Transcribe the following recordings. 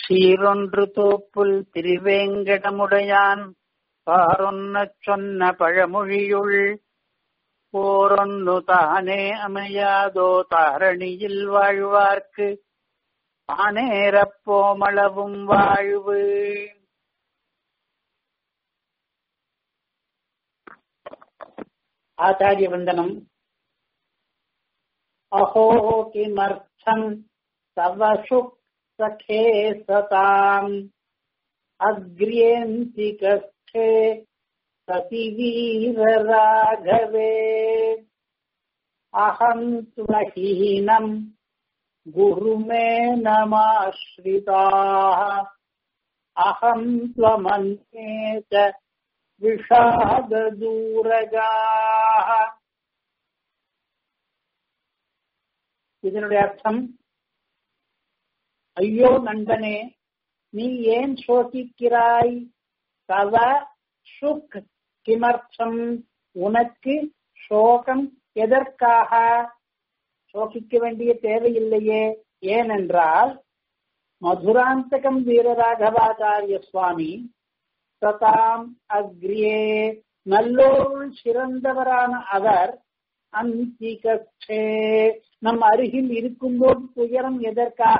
சீரொன்று தோப்புல் திருவேங்கடமுடையான் பாரொன்னச் சொன்ன பழமொழியுள் போரொன்னு தானே அமையாதோ தாரணியில் வாழ்வார்க்கு ஆனேரப் போமளவும் வாழ்வு ஆச்சாரிய வந்தனம் अहो किमर्थम् तव सखे सताम् अग्र्यन्ति कक्षे सतिवीरराघवे अहम् त्वहीनम् गुरु मे नमाश्रिताः अहम् त्वमन्ये च விஷாதூரகாக இதனுடைய அர்த்தம் ஐயோ நண்பனே நீ ஏன் சோகிக்கிறாய் தவ சுக் கிமர்த்தம் உனக்கு சோகம் எதற்காக சோகிக்க வேண்டிய தேவையில்லையே ஏனென்றால் மதுராந்தகம் வீரராகவாச்சாரிய சுவாமி சதாம் அக்ரியே நல்லோருள் சிறந்தவரான அவர் அந்திகே நம் அருகில் இருக்கும்போது துயரம் எதற்காக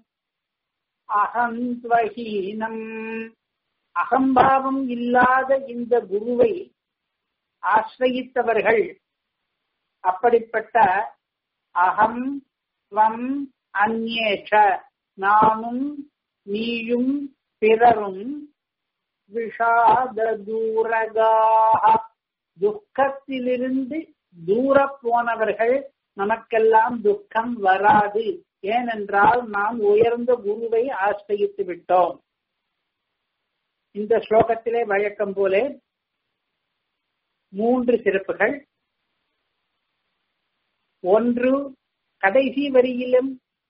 அகந்த்வஹீனம் அகம்பாவம் இல்லாத இந்த குருவை ஆசிரயித்தவர்கள் அப்படிப்பட்ட அகம் ஸ்வம் அந்நேஷ நானும் நீயும் பிறரும் விஷாத தூரகாக துக்கத்திலிருந்து தூர போனவர்கள் நமக்கெல்லாம் துக்கம் வராது ஏனென்றால் நாம் உயர்ந்த குருவை ஆசிரியித்து விட்டோம் இந்த ஸ்லோகத்திலே வழக்கம் போல மூன்று சிறப்புகள் ஒன்று கடைசி வரியிலும்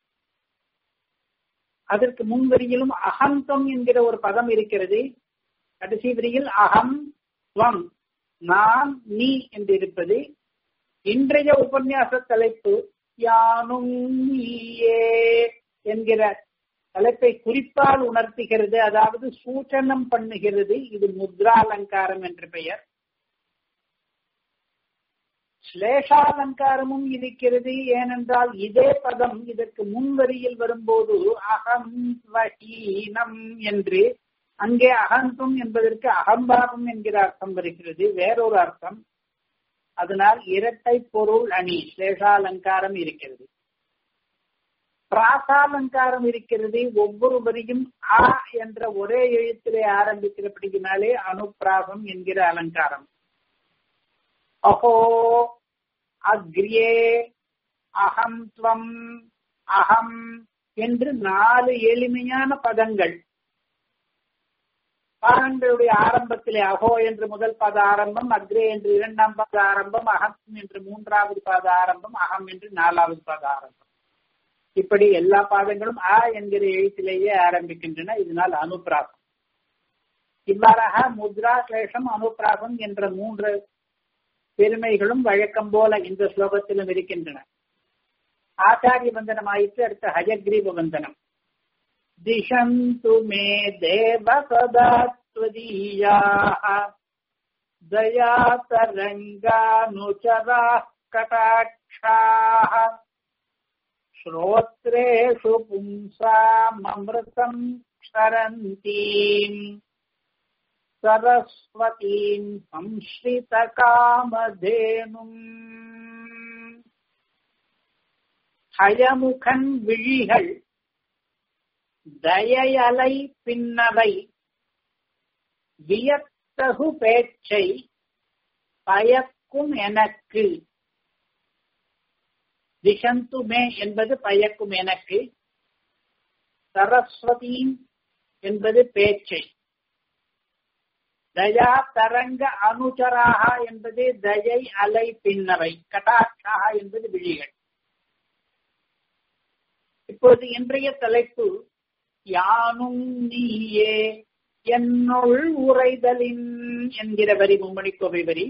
அதற்கு முன் வரியிலும் அகந்தம் என்கிற ஒரு பதம் இருக்கிறது கடைசி வரியில் அகம் துவம் நான் நீ என்று இருப்பது இன்றைய உபன்யாச தலைப்பு யானும் நீயே என்கிற தலைப்பை குறிப்பால் உணர்த்துகிறது அதாவது சூச்சனம் பண்ணுகிறது இது முத்ராலங்காரம் என்று பெயர் ஸ்லேஷாலங்காரமும் இருக்கிறது ஏனென்றால் இதே பதம் இதற்கு முன்வரியில் வரும்போது அகம் வஹீனம் என்று அங்கே அகந்தும் என்பதற்கு அகம்பாவம் என்கிற அர்த்தம் வருகிறது வேறொரு அர்த்தம் அதனால் இரட்டை பொருள் அணி ஸ்லேஷாலங்காரம் இருக்கிறது பிராசாலங்காரம் இருக்கிறது ஒவ்வொரு வரியும் ஆ என்ற ஒரே எழுத்திலே ஆரம்பிக்கிறபடியினாலே அனுப்பிராசம் என்கிற அலங்காரம் அஹோ அக்ரியே அகம் துவம் அகம் என்று நாலு எளிமையான பதங்கள் பாகங்களுடைய ஆரம்பத்திலே அகோ என்று முதல் பத ஆரம்பம் அக்ரே என்று இரண்டாம் பத ஆரம்பம் அகம் என்று மூன்றாவது பத ஆரம்பம் அகம் என்று நாலாவது பத ஆரம்பம் இப்படி எல்லா பாதங்களும் ஆ என்கிற எழுத்திலேயே ஆரம்பிக்கின்றன இதனால் அனுப்பிராசம் இவ்வாறாக முத்ரா கிளேஷம் அனுப்பிராசம் என்ற மூன்று பெருமைகளும் வழக்கம் போல இந்த ஸ்லோகத்திலும் இருக்கின்றன ஆச்சாரிய வந்தனம் ஆயிற்று அடுத்த ஹயக்ரீவ வந்தனம் दिशन्तु मे देव सदा त्वदीयाः दयातरङ्गानुचराः कटाक्षाः श्रोत्रेषु पुंसाममृतम् क्षरन्तीम् सरस्वतीम् संश्रितकामधेनुम् ஹயமுகன் விழிகள் தயையலை பின்னவை வியத்தகு பேச்சை பயக்கும் எனக்கு திசந்துமே என்பது பயக்கும் எனக்கு சரஸ்வதி என்பது பேச்சை தயா தரங்க அனுச்சராக என்பது தயை அலை பின்னவை கடாட்சாக என்பது விழிகள் இப்போது இன்றைய தலைப்பு யானும் நீயே என்னுள் உரைதலின் என்கிற வரி மும்மணிக்கோவை வரி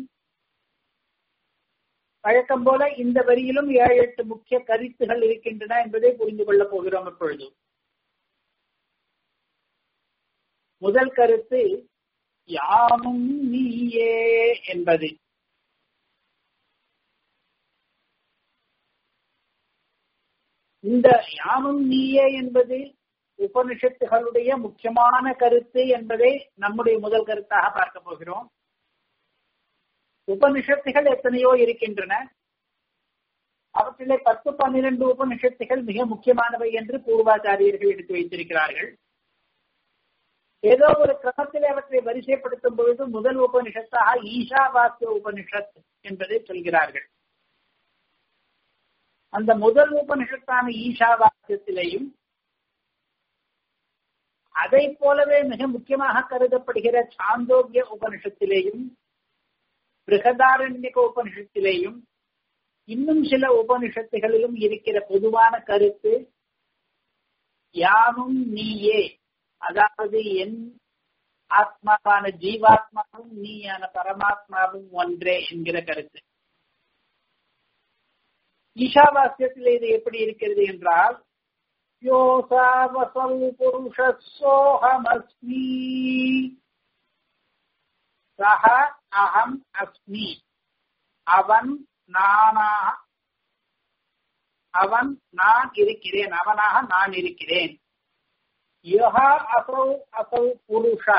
வழக்கம் போல இந்த வரியிலும் ஏழு எட்டு முக்கிய கருத்துகள் இருக்கின்றன என்பதை புரிந்து கொள்ளப் போகிறோம் இப்பொழுது முதல் கருத்து யாமும் நீயே என்பது இந்த யாமும் நீயே என்பது உபனிஷத்துகளுடைய முக்கியமான கருத்து என்பதை நம்முடைய முதல் கருத்தாக பார்க்க போகிறோம் உபனிஷத்துகள் எத்தனையோ இருக்கின்றன அவற்றிலே பத்து பன்னிரண்டு உபனிஷத்துகள் மிக முக்கியமானவை என்று பூர்வாச்சாரியர்கள் எடுத்து வைத்திருக்கிறார்கள் ஏதோ ஒரு கிரமத்தில் அவற்றை வரிசைப்படுத்தும் பொழுது முதல் உபனிஷத்தாக ஈஷாவாசிய உபனிஷத் என்பதை சொல்கிறார்கள் அந்த முதல் உபனிஷத்தான ஈஷாவாசியத்திலேயும் அதை போலவே மிக முக்கியமாக கருதப்படுகிற சாந்தோக்கிய உபனிஷத்திலேயும் பிருகதாரண்யக உபனிஷத்திலேயும் இன்னும் சில உபனிஷத்துகளிலும் இருக்கிற பொதுவான கருத்து யானும் நீயே அதாவது என் ஆத்மாவான ஜீவாத்மாவும் நீயான பரமாத்மாவும் ஒன்றே என்கிற கருத்து ஈஷாவாசியத்தில் இது எப்படி இருக்கிறது என்றால் யோசாவசல் புருஷோஹமஸ்மி சஹ அகம் அஸ்மி அவன் நானாக அவன் நான் இருக்கிறேன் அவனாக நான் இருக்கிறேன் யஹா அசௌ அசௌ புருஷா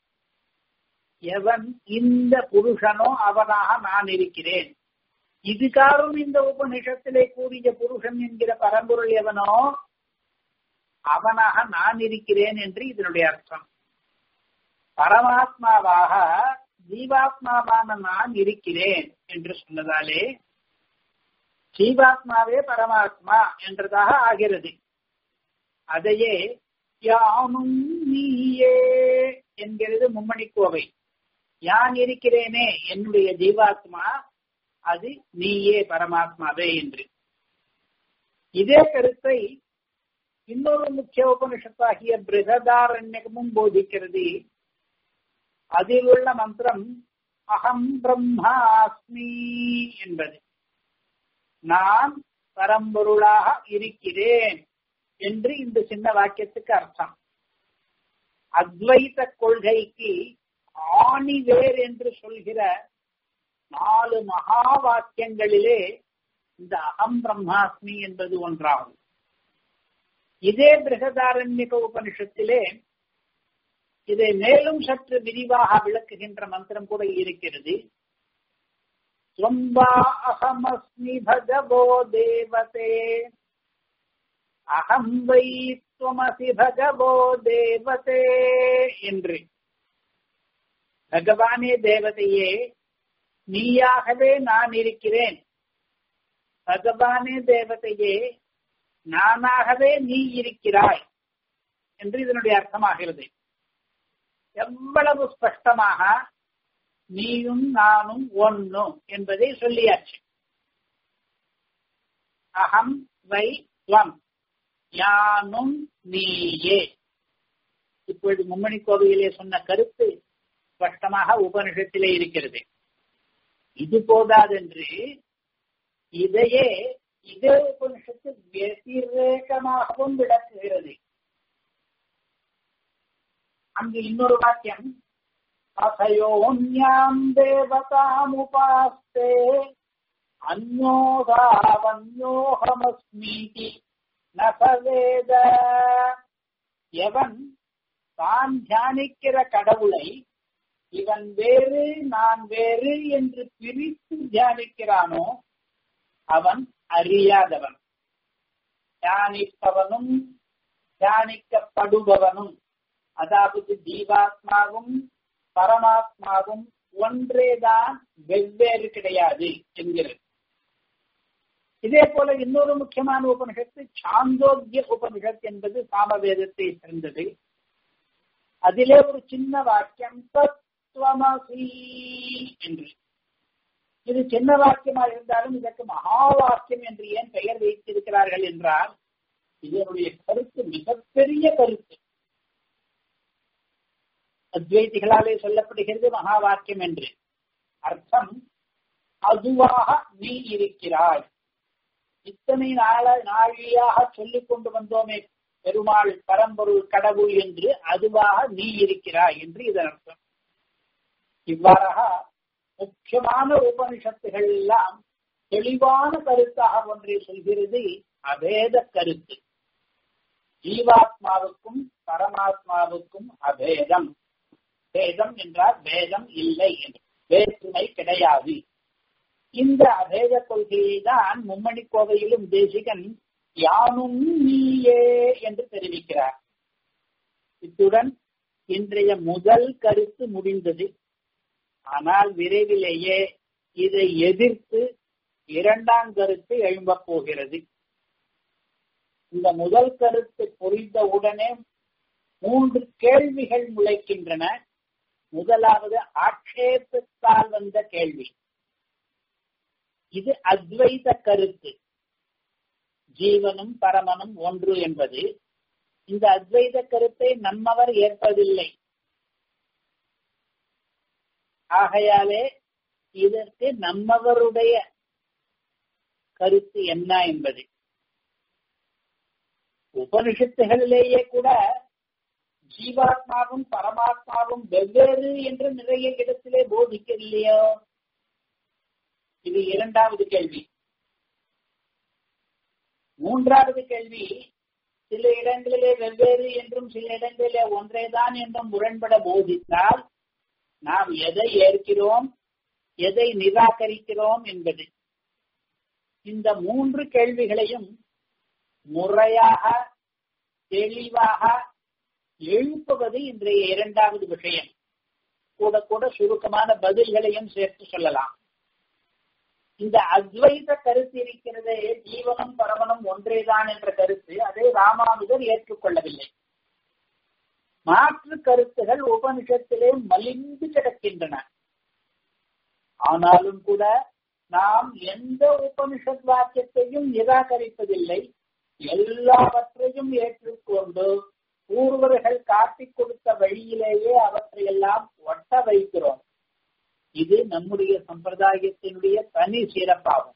எவன் இந்த புருஷனோ அவனாக நான் இருக்கிறேன் இதுகாரும் இந்த உபநிஷத்திலே கூறிய புருஷன் என்கிற பரம்பொருள் எவனோ அவனாக நான் இருக்கிறேன் என்று இதனுடைய அர்த்தம் பரமாத்மாவாக ஜீவாத்மாவான நான் இருக்கிறேன் என்று சொன்னதாலே ஜீவாத்மாவே பரமாத்மா என்றதாக ஆகிறது அதையே யானும் நீயே என்கிறது மும்மணிக்கோவை யான் இருக்கிறேனே என்னுடைய ஜீவாத்மா அது நீயே பரமாத்மாவே என்று இதே கருத்தை இன்னொரு முக்கிய உபனிஷத்தாகிய பிரகதாரண்யகமும் போதிக்கிறது அதில் உள்ள மந்திரம் அகம் பிரம்மாஸ்மி என்பது நான் பரம்பொருளாக இருக்கிறேன் என்று இந்த சின்ன வாக்கியத்துக்கு அர்த்தம் அத்வைத கொள்கைக்கு ஆணிவேர் என்று சொல்கிற நாலு மகா வாக்கியங்களிலே இந்த அகம் பிரம்மாஸ்மி என்பது ஒன்றாகும் இதே பிரகதாரண்யக உபனிஷத்திலே இதை மேலும் சற்று விரிவாக விளக்குகின்ற மந்திரம் கூட இருக்கிறது ஸ்வம்பா அகமஸ்மி பகவோ தேவதே அகம் வை துவமசி பகவோ தேவதே என்று பகவானே தேவதையே நீயாகவே நான் இருக்கிறேன் பகவானே தேவதையே நானாகவே நீ இருக்கிறாய் என்று இதனுடைய அர்த்தமாகிறது எவ்வளவு ஸ்பஷ்டமாக நீயும் நானும் ஒன்னும் என்பதை சொல்லியாச்சு அகம் வை துவம் யானும் நீயே இப்பொழுது மும்மணி கோவிலே சொன்ன கருத்து ஸ்பஷ்டமாக உபனிஷத்திலே இருக்கிறது இது போதாதென்று இதையே இதே உபனிஷத்து வெதிரேகமாகவும் விளக்குகிறது அங்கு இன்னொரு வாக்கியம் அசயோன்யாம் தேவதாமுபாஸ்தே அந்யோகாவன்யோகமஸ்மீதி நசவேத எவன் தான் தியானிக்கிற கடவுளை இவன் வேறு நான் வேறு என்று பிரித்து தியானிக்கிறானோ அவன் அறியாதவன் தியானிப்பவனும் தியானிக்கப்படுபவனும் அதாவது ஜீவாத்மாவும் பரமாத்மாவும் ஒன்றேதான் வெவ்வேறு கிடையாது என்கிறது இதே போல இன்னொரு முக்கியமான உபனிஷத்து சாந்தோக்கிய உபனிஷத் என்பது சாமவேதத்தை சேர்ந்தது அதிலே ஒரு சின்ன வாக்கியம் தத்துவமசி என்று இது சின்ன வாக்கியமாக இருந்தாலும் இதற்கு மகா வாக்கியம் என்று ஏன் பெயர் வைத்திருக்கிறார்கள் என்றால் இதனுடைய கருத்து மிகப்பெரிய கருத்து அத்வைதிகளாலே சொல்லப்படுகிறது மகா வாக்கியம் என்று அர்த்தம் அதுவாக நீ இருக்கிறாய் இத்தனை நாள நாழியாக சொல்லிக் கொண்டு வந்தோமே பெருமாள் பரம்பொருள் கடவுள் என்று அதுவாக நீ இருக்கிறாய் என்று இதன் அர்த்தம் இவ்வாறாக முக்கியமான உபனிஷத்துகள் எல்லாம் தெளிவான கருத்தாக ஒன்றை சொல்கிறது அபேத கருத்து ஜீவாத்மாவுக்கும் பரமாத்மாவுக்கும் அபேதம் பேதம் என்றால் பேதம் இல்லை என்று வேற்றுமை கிடையாது இந்த அபேத கொள்கையை தான் மும்மணி கோவையிலும் தேசிகன் யானும் நீயே என்று தெரிவிக்கிறார் இத்துடன் இன்றைய முதல் கருத்து முடிந்தது ஆனால் விரைவிலேயே இதை எதிர்த்து இரண்டாம் கருத்து எழும்பப் போகிறது இந்த முதல் கருத்து புரிந்தவுடனே மூன்று கேள்விகள் முளைக்கின்றன முதலாவது ஆட்சேபத்தால் வந்த கேள்வி இது அத்வைத கருத்து ஜீவனும் பரமனும் ஒன்று என்பது இந்த அத்வைத கருத்தை நம்மவர் ஏற்பதில்லை ஆகையாலே இதற்கு நம்மவருடைய கருத்து என்ன என்பது உபனிஷத்துகளிலேயே கூட ஜீவாத்மாவும் பரமாத்மாவும் வெவ்வேறு என்று நிறைய இடத்திலே போதிக்கவில்லையோ இது இரண்டாவது கேள்வி மூன்றாவது கேள்வி சில இடங்களிலே வெவ்வேறு என்றும் சில இடங்களிலே ஒன்றேதான் என்றும் முரண்பட போதித்தால் நாம் எதை ஏற்கிறோம் எதை நிராகரிக்கிறோம் என்பது இந்த மூன்று கேள்விகளையும் முறையாக தெளிவாக எழுப்புவது இன்றைய இரண்டாவது விஷயம் கூட கூட சுருக்கமான பதில்களையும் சேர்த்து சொல்லலாம் இந்த அத்வைத கருத்து இருக்கிறதே ஜீவனும் பரமனும் ஒன்றேதான் என்ற கருத்து அதை ராமானுஜர் ஏற்றுக்கொள்ளவில்லை மாற்று கருத்துகள் உபனிஷத்திலே மலிந்து கிடக்கின்றன ஆனாலும் கூட நாம் எந்த உபனிஷத் வாக்கியத்தையும் நிராகரிப்பதில்லை எல்லாவற்றையும் ஏற்றுக்கொண்டு பூர்வர்கள் காட்டிக் கொடுத்த வழியிலேயே அவற்றையெல்லாம் ஒட்ட வைக்கிறோம் இது நம்முடைய சம்பிரதாயத்தினுடைய தனி சிறப்பாகும்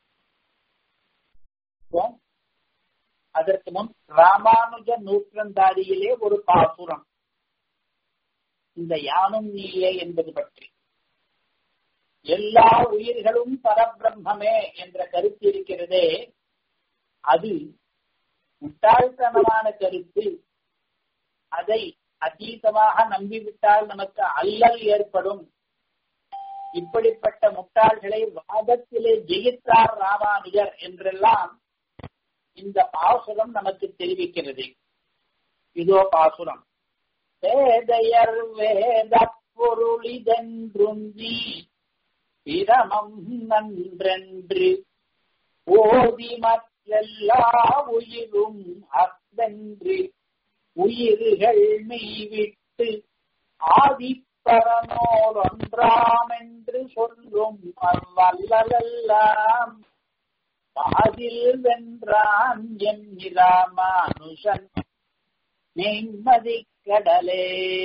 அதற்கு முன் ராமானுஜ நூற்றந்தாதியிலே ஒரு பாசுரம் இந்த யானும் நீயே என்பது பற்றி எல்லா உயிர்களும் பரபிரம்மே என்ற கருத்து இருக்கிறதே அது முட்டாள்தனமான கருத்து அதை அதீதமாக நம்பிவிட்டால் நமக்கு அல்லல் ஏற்படும் இப்படிப்பட்ட முட்டாள்களை வாதத்திலே ஜெயித்தார் ராமானுஜர் என்றெல்லாம் இந்த பாசுரம் நமக்கு தெரிவிக்கிறது இதோ பாசுரம் வேதையர் வேத பொருளிதென்றுந்தி பிரமம் நன்றென்று ஓதி மற்றெல்லா உயிரும் அத்தென்று உயிர்கள் மெய்விட்டு ஆதிப்பரனோர் ஒன்றாம் என்று சொல்லும் அவ்வல்லலெல்லாம் பாதில் வென்றான் என் ராமானுஷன் நெய்மதி கடலே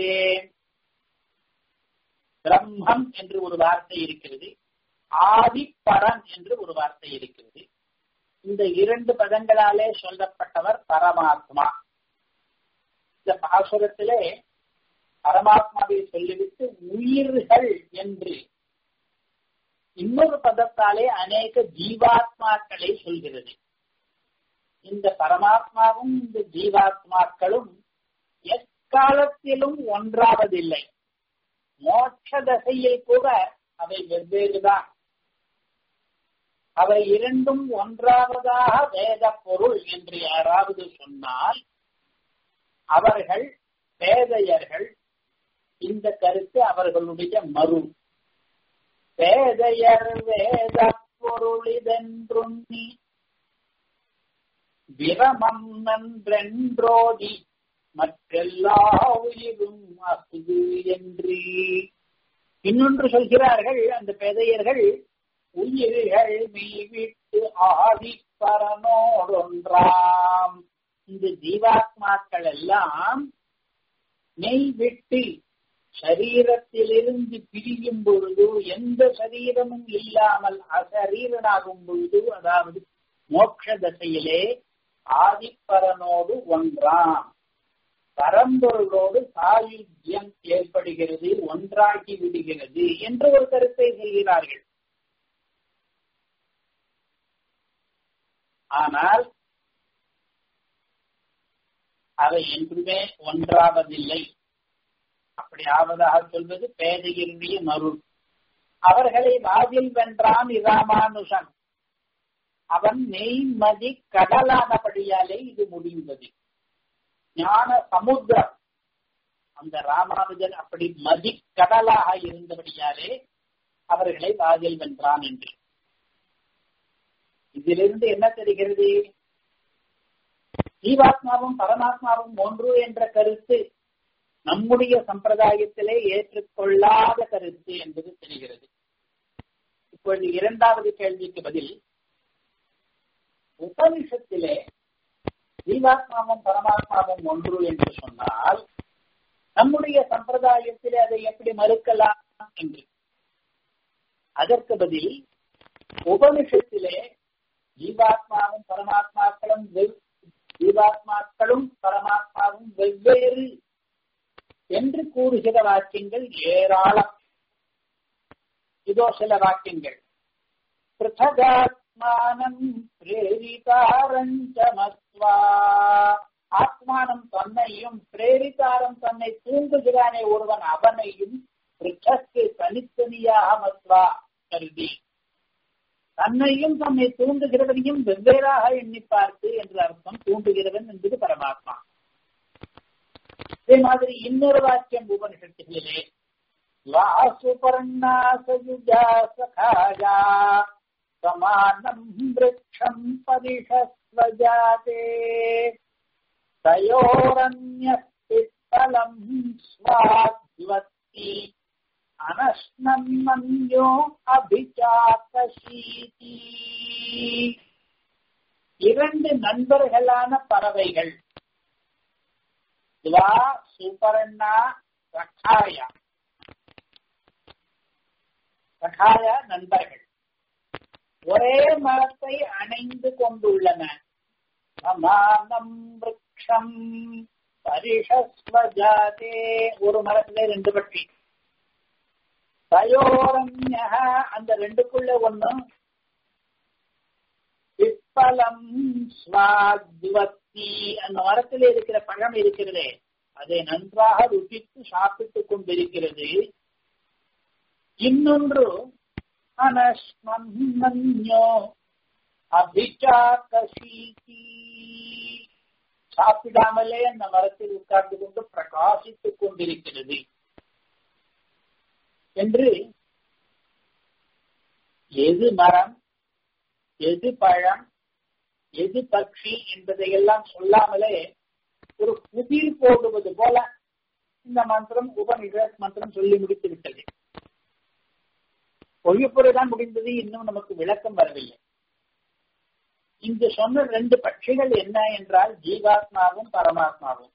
பிரம்மம் என்று ஒரு வார்த்தை இருக்கிறது ஆதிப்பரன் என்று ஒரு வார்த்தை இருக்கிறது இந்த இரண்டு பதங்களாலே சொல்லப்பட்டவர் பரமாத்மா இந்த பாசுரத்திலே பரமாத்மாவை சொல்லிவிட்டு உயிர்கள் என்று இன்னொரு பதத்தாலே அநேக ஜீவாத்மாக்களை சொல்கிறது இந்த பரமாத்மாவும் இந்த ஜீவாத்மாக்களும் எக்காலத்திலும் ஒன்றாவதில்லை மோட்ச தசையில் கூட அவை வெவ்வேறுதான் அவை இரண்டும் ஒன்றாவதாக வேத பொருள் என்று யாராவது சொன்னால் அவர்கள் பேதையர்கள் இந்த கருத்து அவர்களுடைய மறு பேதையர் வேத பொருளிதென்றும் நீ விரமம் நன்றென்றோதி மற்றெல்லா உயிரும் அசுது என்று இன்னொன்று சொல்கிறார்கள் அந்த பேதையர்கள் உயிர்கள் மெய்விட்டு ஆதி பரனோடொன்றாம் இந்த ஜீவாத்மாக்கள் எல்லாம் மெய் விட்டு சரீரத்திலிருந்து பிரியும் பொழுது எந்த சரீரமும் இல்லாமல் அசரீரனாகும் பொழுது அதாவது மோட்ச தசையிலே ஆதிப்பரனோடு ஒன்றாம் பரம்பொருளோடு சாயுஜ்யம் ஏற்படுகிறது ஒன்றாகி விடுகிறது என்று ஒரு கருத்தை சொல்கிறார்கள் ஆனால் அவை என்றுமே ஒன்றாவதில்லை அப்படி ஆவதாக சொல்வது பேதையினுடைய மருள் அவர்களை வாதில் வென்றான் இராமானுஷன் அவன் மெய்மதி கடலானபடியாலே இது முடிந்தது ஞான சமுத்திரம் அந்த ராமானுஜன் அப்படி மதி கடலாக இருந்தபடியாலே அவர்களை வாதில் வென்றான் என்று இதிலிருந்து என்ன தெரிகிறது ஜீவாத்மாவும் பரமாத்மாவும் ஒன்று என்ற கருத்து நம்முடைய சம்பிரதாயத்திலே ஏற்றுக்கொள்ளாத கருத்து என்பது தெரிகிறது இப்பொழுது இரண்டாவது கேள்விக்கு பதில் உபனிஷத்திலே ஜீவாத்மாவும் பரமாத்மாவும் ஒன்று என்று சொன்னால் நம்முடைய சம்பிரதாயத்திலே அதை எப்படி மறுக்கலாம் என்று அதற்கு பதில் உபனிஷத்திலே ஜீவாத்மாவும் பரமாத்மாக்களும் ஜீவாத்மாக்களும் பரமாத்மாவும் வெவ்வேறு என்று கூறுகிற வாக்கியங்கள் ஏராளம் இதோ சில வாக்கியங்கள் பிருத்தகாத்மானம் பிரேரிதாரஞ்சமத்வா ஆத்மானம் தன்னையும் பிரேரிதாரம் தன்னை தூண்டுகிறானே ஒருவன் அவனையும் பிருத்தக்கு தனித்தனியாக மத்வா கருதி தன்னையும் தன்னை தூண்டுகிறவனையும் வெவ்வேறாக எண்ணி பார்த்து என்று அர்த்தம் தூண்டுகிறவன் என்பது பரமாத்மா அதே மாதிரி இன்னொரு வாக்கியம் உபனிஷத்துகளிலே வாசுபர்ணா சயுஜா சகாஜா சமானம் விரக்ஷம் பரிஷஸ்வஜாதே தயோரண்யம் ஸ்வாத்வத்தி அனஷ்னன்யோ அபிஜாத்தீதி இரண்டு நண்பர்களான பறவைகள் துவா சுபர்ணா ரகாயா ரகாயா நண்பர்கள் ஒரே மரத்தை அணைந்து கொண்டுள்ளன சமானம் விரக்ஷம் பரிஷஸ்வஜாதே ஒரு மரத்திலே ரெண்டு பற்றி தயோரண்ய அந்த ரெண்டுக்குள்ள ஒண்ணு பிப்பலம் ஸ்வாத்வத்தி அந்த மரத்தில் இருக்கிற பழம் இருக்கிறதே அதை நன்றாக ருசித்து சாப்பிட்டுக் கொண்டிருக்கிறது இன்னொன்று அனஸ்மன்யோ அபிச்சாக்கசீதி சாப்பிடாமலே அந்த மரத்தில் உட்கார்ந்து கொண்டு பிரகாசித்துக் கொண்டிருக்கிறது என்று எது மரம் எது பழம் எது பட்சி என்பதையெல்லாம் சொல்லாமலே ஒரு புதிர் போடுவது போல இந்த மந்திரம் உபநிஷத் மந்திரம் சொல்லி முடித்து விட்டது பொய்யப்புறதான் முடிந்தது இன்னும் நமக்கு விளக்கம் வரவில்லை இங்கு சொன்ன ரெண்டு பட்சிகள் என்ன என்றால் ஜீவாத்மாவும் பரமாத்மாவும்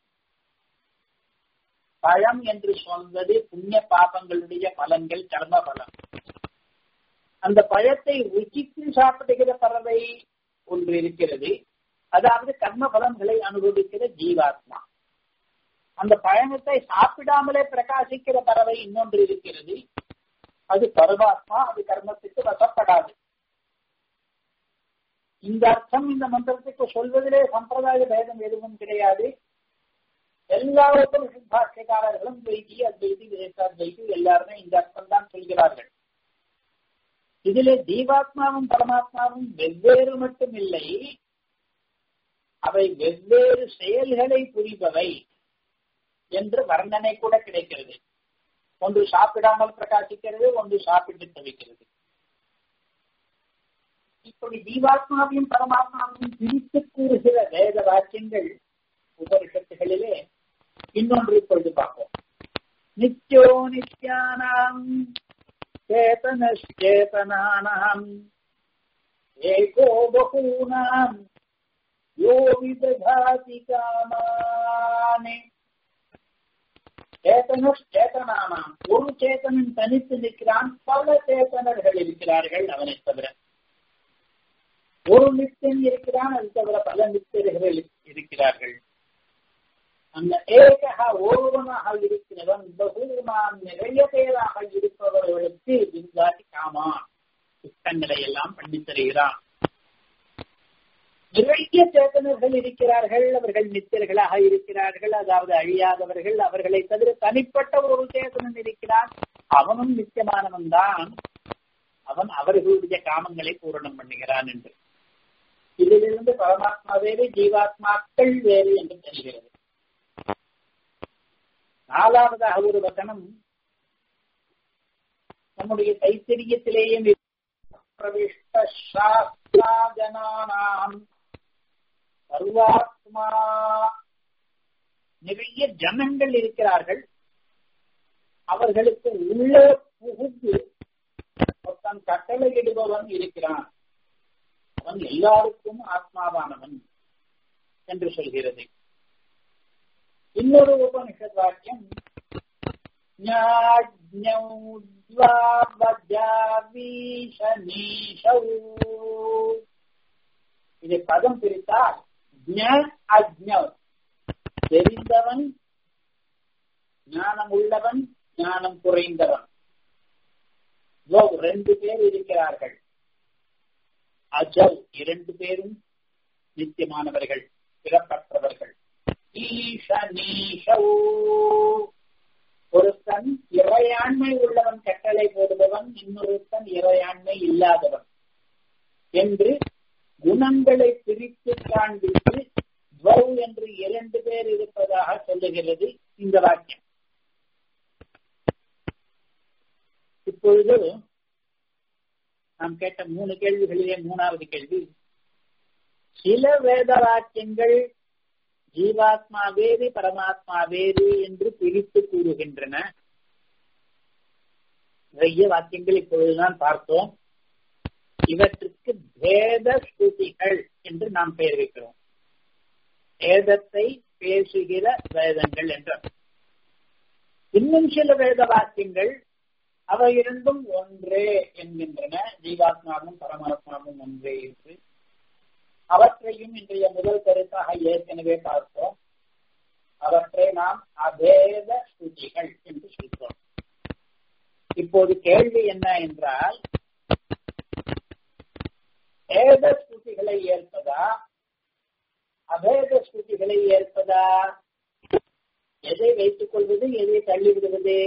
பழம் என்று சொல்வது புண்ணிய பாபங்களுடைய பலன்கள் கர்ம பலம் அந்த பழத்தை ருச்சித்து சாப்பிடுகிற பறவை ஒன்று இருக்கிறது அதாவது கர்ம பலன்களை அனுபவிக்கிற ஜீவாத்மா அந்த பழமத்தை சாப்பிடாமலே பிரகாசிக்கிற பறவை இன்னொன்று இருக்கிறது அது பரமாத்மா அது கர்மத்துக்கு வசப்படாது இந்த அர்த்தம் இந்த மந்திரத்துக்கு சொல்வதிலே சம்பிரதாய பேதம் எதுவும் கிடையாது எல்லா உபனிஷத் பாஷ்யக்காரர்களும் துவைதி அத்வைதி விதேசாத்வைதி எல்லாருமே இந்த அர்த்தம் தான் சொல்கிறார்கள் இதிலே ஜீவாத்மாவும் பரமாத்மாவும் வெவ்வேறு மட்டும் இல்லை அவை வெவ்வேறு செயல்களை புரிபவை என்று வர்ணனை கூட கிடைக்கிறது ஒன்று சாப்பிடாமல் பிரகாசிக்கிறது ஒன்று சாப்பிட்டு தவிக்கிறது இப்படி ஜீவாத்மாவையும் பரமாத்மாவையும் பிரித்து கூறுகிற வேத வாக்கியங்கள் உபனிஷத்துகளிலே இன்னொன்று இப்பொழுது பார்ப்போம் நித்யோ நித்யானாம் சேதனேதனானாம் ஏகோ பகூனாம் யோ விததாதி காமானே சேதனேதனானாம் ஒரு சேத்தனன் தனித்து நிற்கிறான் பல சேத்தனர்கள் இருக்கிறார்கள் அவனை தவிர ஒரு நித்தியன் இருக்கிறான் அது தவிர பல நித்தியர்கள் இருக்கிறார்கள் அந்த ஏகா ஒருவனாக இருக்கிறவன் பகுமான் நிறைய பேராக இருப்பவர்களுக்கு விந்தாதி காமான் சுத்தங்களை எல்லாம் பண்ணி தருகிறான் நிறைய சேத்தனர்கள் இருக்கிறார்கள் அவர்கள் நித்தியர்களாக இருக்கிறார்கள் அதாவது அழியாதவர்கள் அவர்களை தவிர தனிப்பட்ட ஒரு சேதனன் இருக்கிறான் அவனும் நித்தியமானவன் தான் அவன் அவர்களுடைய காமங்களை பூரணம் பண்ணுகிறான் என்று இதிலிருந்து பரமாத்மா வேறு ஜீவாத்மாக்கள் வேறு என்று தெரிகிறது நாலாவதாக ஒரு வசனம் நம்முடைய தைத்திரியத்திலேயே பிரவிஷ்ட சாஸ்திராஜனானாம் சர்வாத்மா நிறைய ஜனங்கள் இருக்கிறார்கள் அவர்களுக்கு உள்ளே புகுந்து ஒருத்தன் கட்டளையிடுபவன் இருக்கிறான் அவன் எல்லாருக்கும் ஆத்மாவானவன் என்று சொல்கிறது இன்னொரு உபனிஷத் வாக்கியம் இதை பதம் பிரித்தால் அஜ்ஞவ் தெரிந்தவன் ஞானம் உள்ளவன் ஞானம் குறைந்தவன் ரெண்டு பேர் இருக்கிறார்கள் அஜவ் இரண்டு பேரும் நித்தியமானவர்கள் பிறப்பற்றவர்கள் ஒருத்தன் இறையாண்மை உள்ளவன் கட்டளை போடுபவன் இன்னொருத்தன் இறையாண்மை இல்லாதவன் என்று குணங்களை பிரித்து காண்பித்து துவௌ என்று இரண்டு பேர் இருப்பதாக சொல்லுகிறது இந்த வாக்கியம் இப்பொழுது நாம் கேட்ட மூணு கேள்விகளிலே மூணாவது கேள்வி சில வேத வாக்கியங்கள் ஜீவாத்மா வேறு பரமாத்மா வேறு என்று பிரித்து கூறுகின்றன நிறைய வாக்கியங்கள் இப்பொழுதுதான் பார்த்தோம் இவற்றுக்கு பேத ஸ்ருதிகள் என்று நாம் பெயர் வைக்கிறோம் வேதத்தை பேசுகிற வேதங்கள் என்ற இன்னும் சில வேத வாக்கியங்கள் அவை இரண்டும் ஒன்றே என்கின்றன ஜீவாத்மாவும் பரமாத்மாவும் ஒன்றே என்று அவற்றையும் இன்றைய முதல் கருத்தாக ஏற்கனவே பார்த்தோம் அவற்றை நாம் அபேத ஸ்ருதிகள் என்று சொல்கிறோம் இப்போது கேள்வி என்ன என்றால் ஏத ஸ்ருதிகளை ஏற்பதா அபேத ஸ்ருதிகளை ஏற்பதா எதை வைத்துக் கொள்வது எதை தள்ளிவிடுவது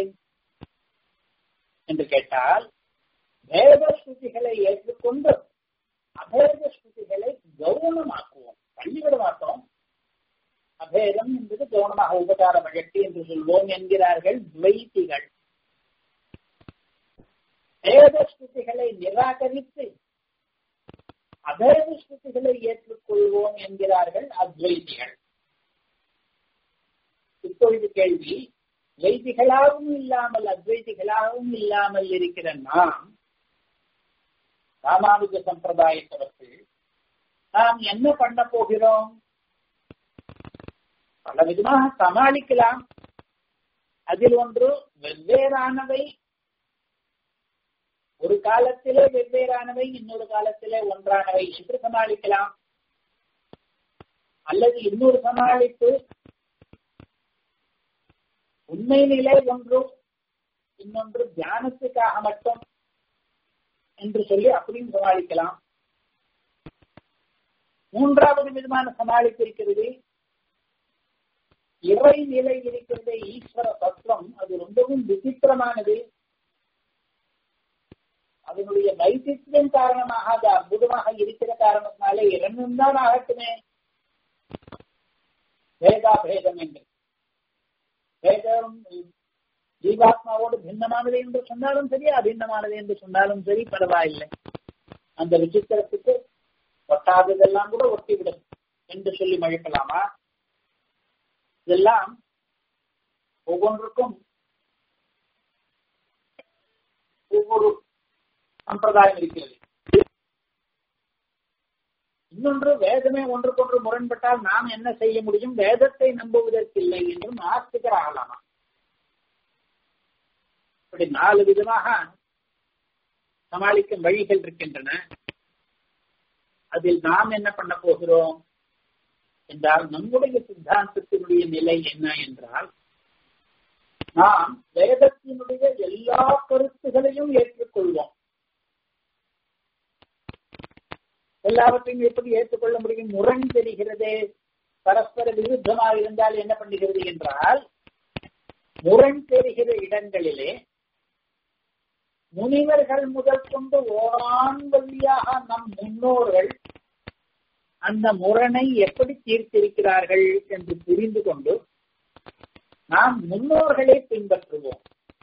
என்று கேட்டால் வேத ஸ்ருதிகளை ஏற்றுக்கொண்டு அபேத ஸ்ருதிகளை கௌனமாக்குவோம் தள்ளிவிட மாட்டோம் அபேதம் என்பது கவனமாக உபகார வழக்கு என்று சொல்வோம் என்கிறார்கள் துவைத்திகள் வேத ஸ்ருதிகளை நிராகரித்து அபேத ஸ்ருதிகளை ஏற்றுக்கொள்வோம் என்கிறார்கள் அத்வைதிகள் இப்பொழுது கேள்வி வைதிகளாகவும் இல்லாமல் அத்வைதிகளாகவும் இல்லாமல் இருக்கிற நாம் ராமானுஜ சம்பிரதாயத்தவர்கள் நாம் என்ன பண்ண போகிறோம் பல விதமாக சமாளிக்கலாம் அதில் ஒன்று வெவ்வேறானவை ஒரு காலத்திலே வெவ்வேறானவை இன்னொரு காலத்திலே ஒன்றானவை என்று சமாளிக்கலாம் அல்லது இன்னொரு சமாளிப்பு உண்மை நிலை ஒன்று இன்னொன்று தியானத்துக்காக மட்டும் என்று சொல்லி அப்படியும் சமாளிக்கலாம் மூன்றாவது விதமான சமாளிப்பு இருக்கிறது இறை நிலை இருக்கிறது ஈஸ்வர தத்துவம் அது ரொம்பவும் விசித்திரமானது அதனுடைய வைசித்தியம் காரணமாக அது அற்புதமாக இருக்கிற காரணத்தினாலே இரண்டும் தான் ஆகட்டுமே வேதா பேதம் என்று வேதம் ஜீவாத்மாவோடு பின்னமானது என்று சொன்னாலும் சரி அபிண்ணமானது என்று சொன்னாலும் சரி பரவாயில்லை அந்த விசித்திரத்துக்கு ஒட்டாததெல்லாம் கூட ஒட்டிவிடும் என்று சொல்லி மழைக்கலாமா இதெல்லாம் ஒவ்வொன்றுக்கும் ஒவ்வொரு சம்பிரதாயம் இருக்கிறது இன்னொன்று வேதமே ஒன்றுக்கொன்று முரண்பட்டால் நாம் என்ன செய்ய முடியும் வேதத்தை நம்புவதற்கில்லை என்றும் ஆஸ்திகர் ஆகலாமா இப்படி நாலு விதமாக சமாளிக்கும் வழிகள் இருக்கின்றன அதில் நாம் என்ன பண்ண போகிறோம் என்றால் நம்முடைய சித்தாந்தத்தினுடைய நிலை என்ன என்றால் நாம் வேதத்தினுடைய எல்லா கருத்துகளையும் ஏற்றுக்கொள்வோம் எல்லாவற்றையும் எப்படி ஏற்றுக்கொள்ள முடியும் முரண் தெரிகிறதே பரஸ்பர விருத்தமாக இருந்தால் என்ன பண்ணுகிறது என்றால் முரண் தெரிகிற இடங்களிலே முனிவர்கள் முதல் கொண்டு ஓரான் வழியாக நம் முன்னோர்கள் அந்த முரணை எப்படி தீர்த்திருக்கிறார்கள் என்று புரிந்து கொண்டு நாம் முன்னோர்களை பின்பற்றுவோம்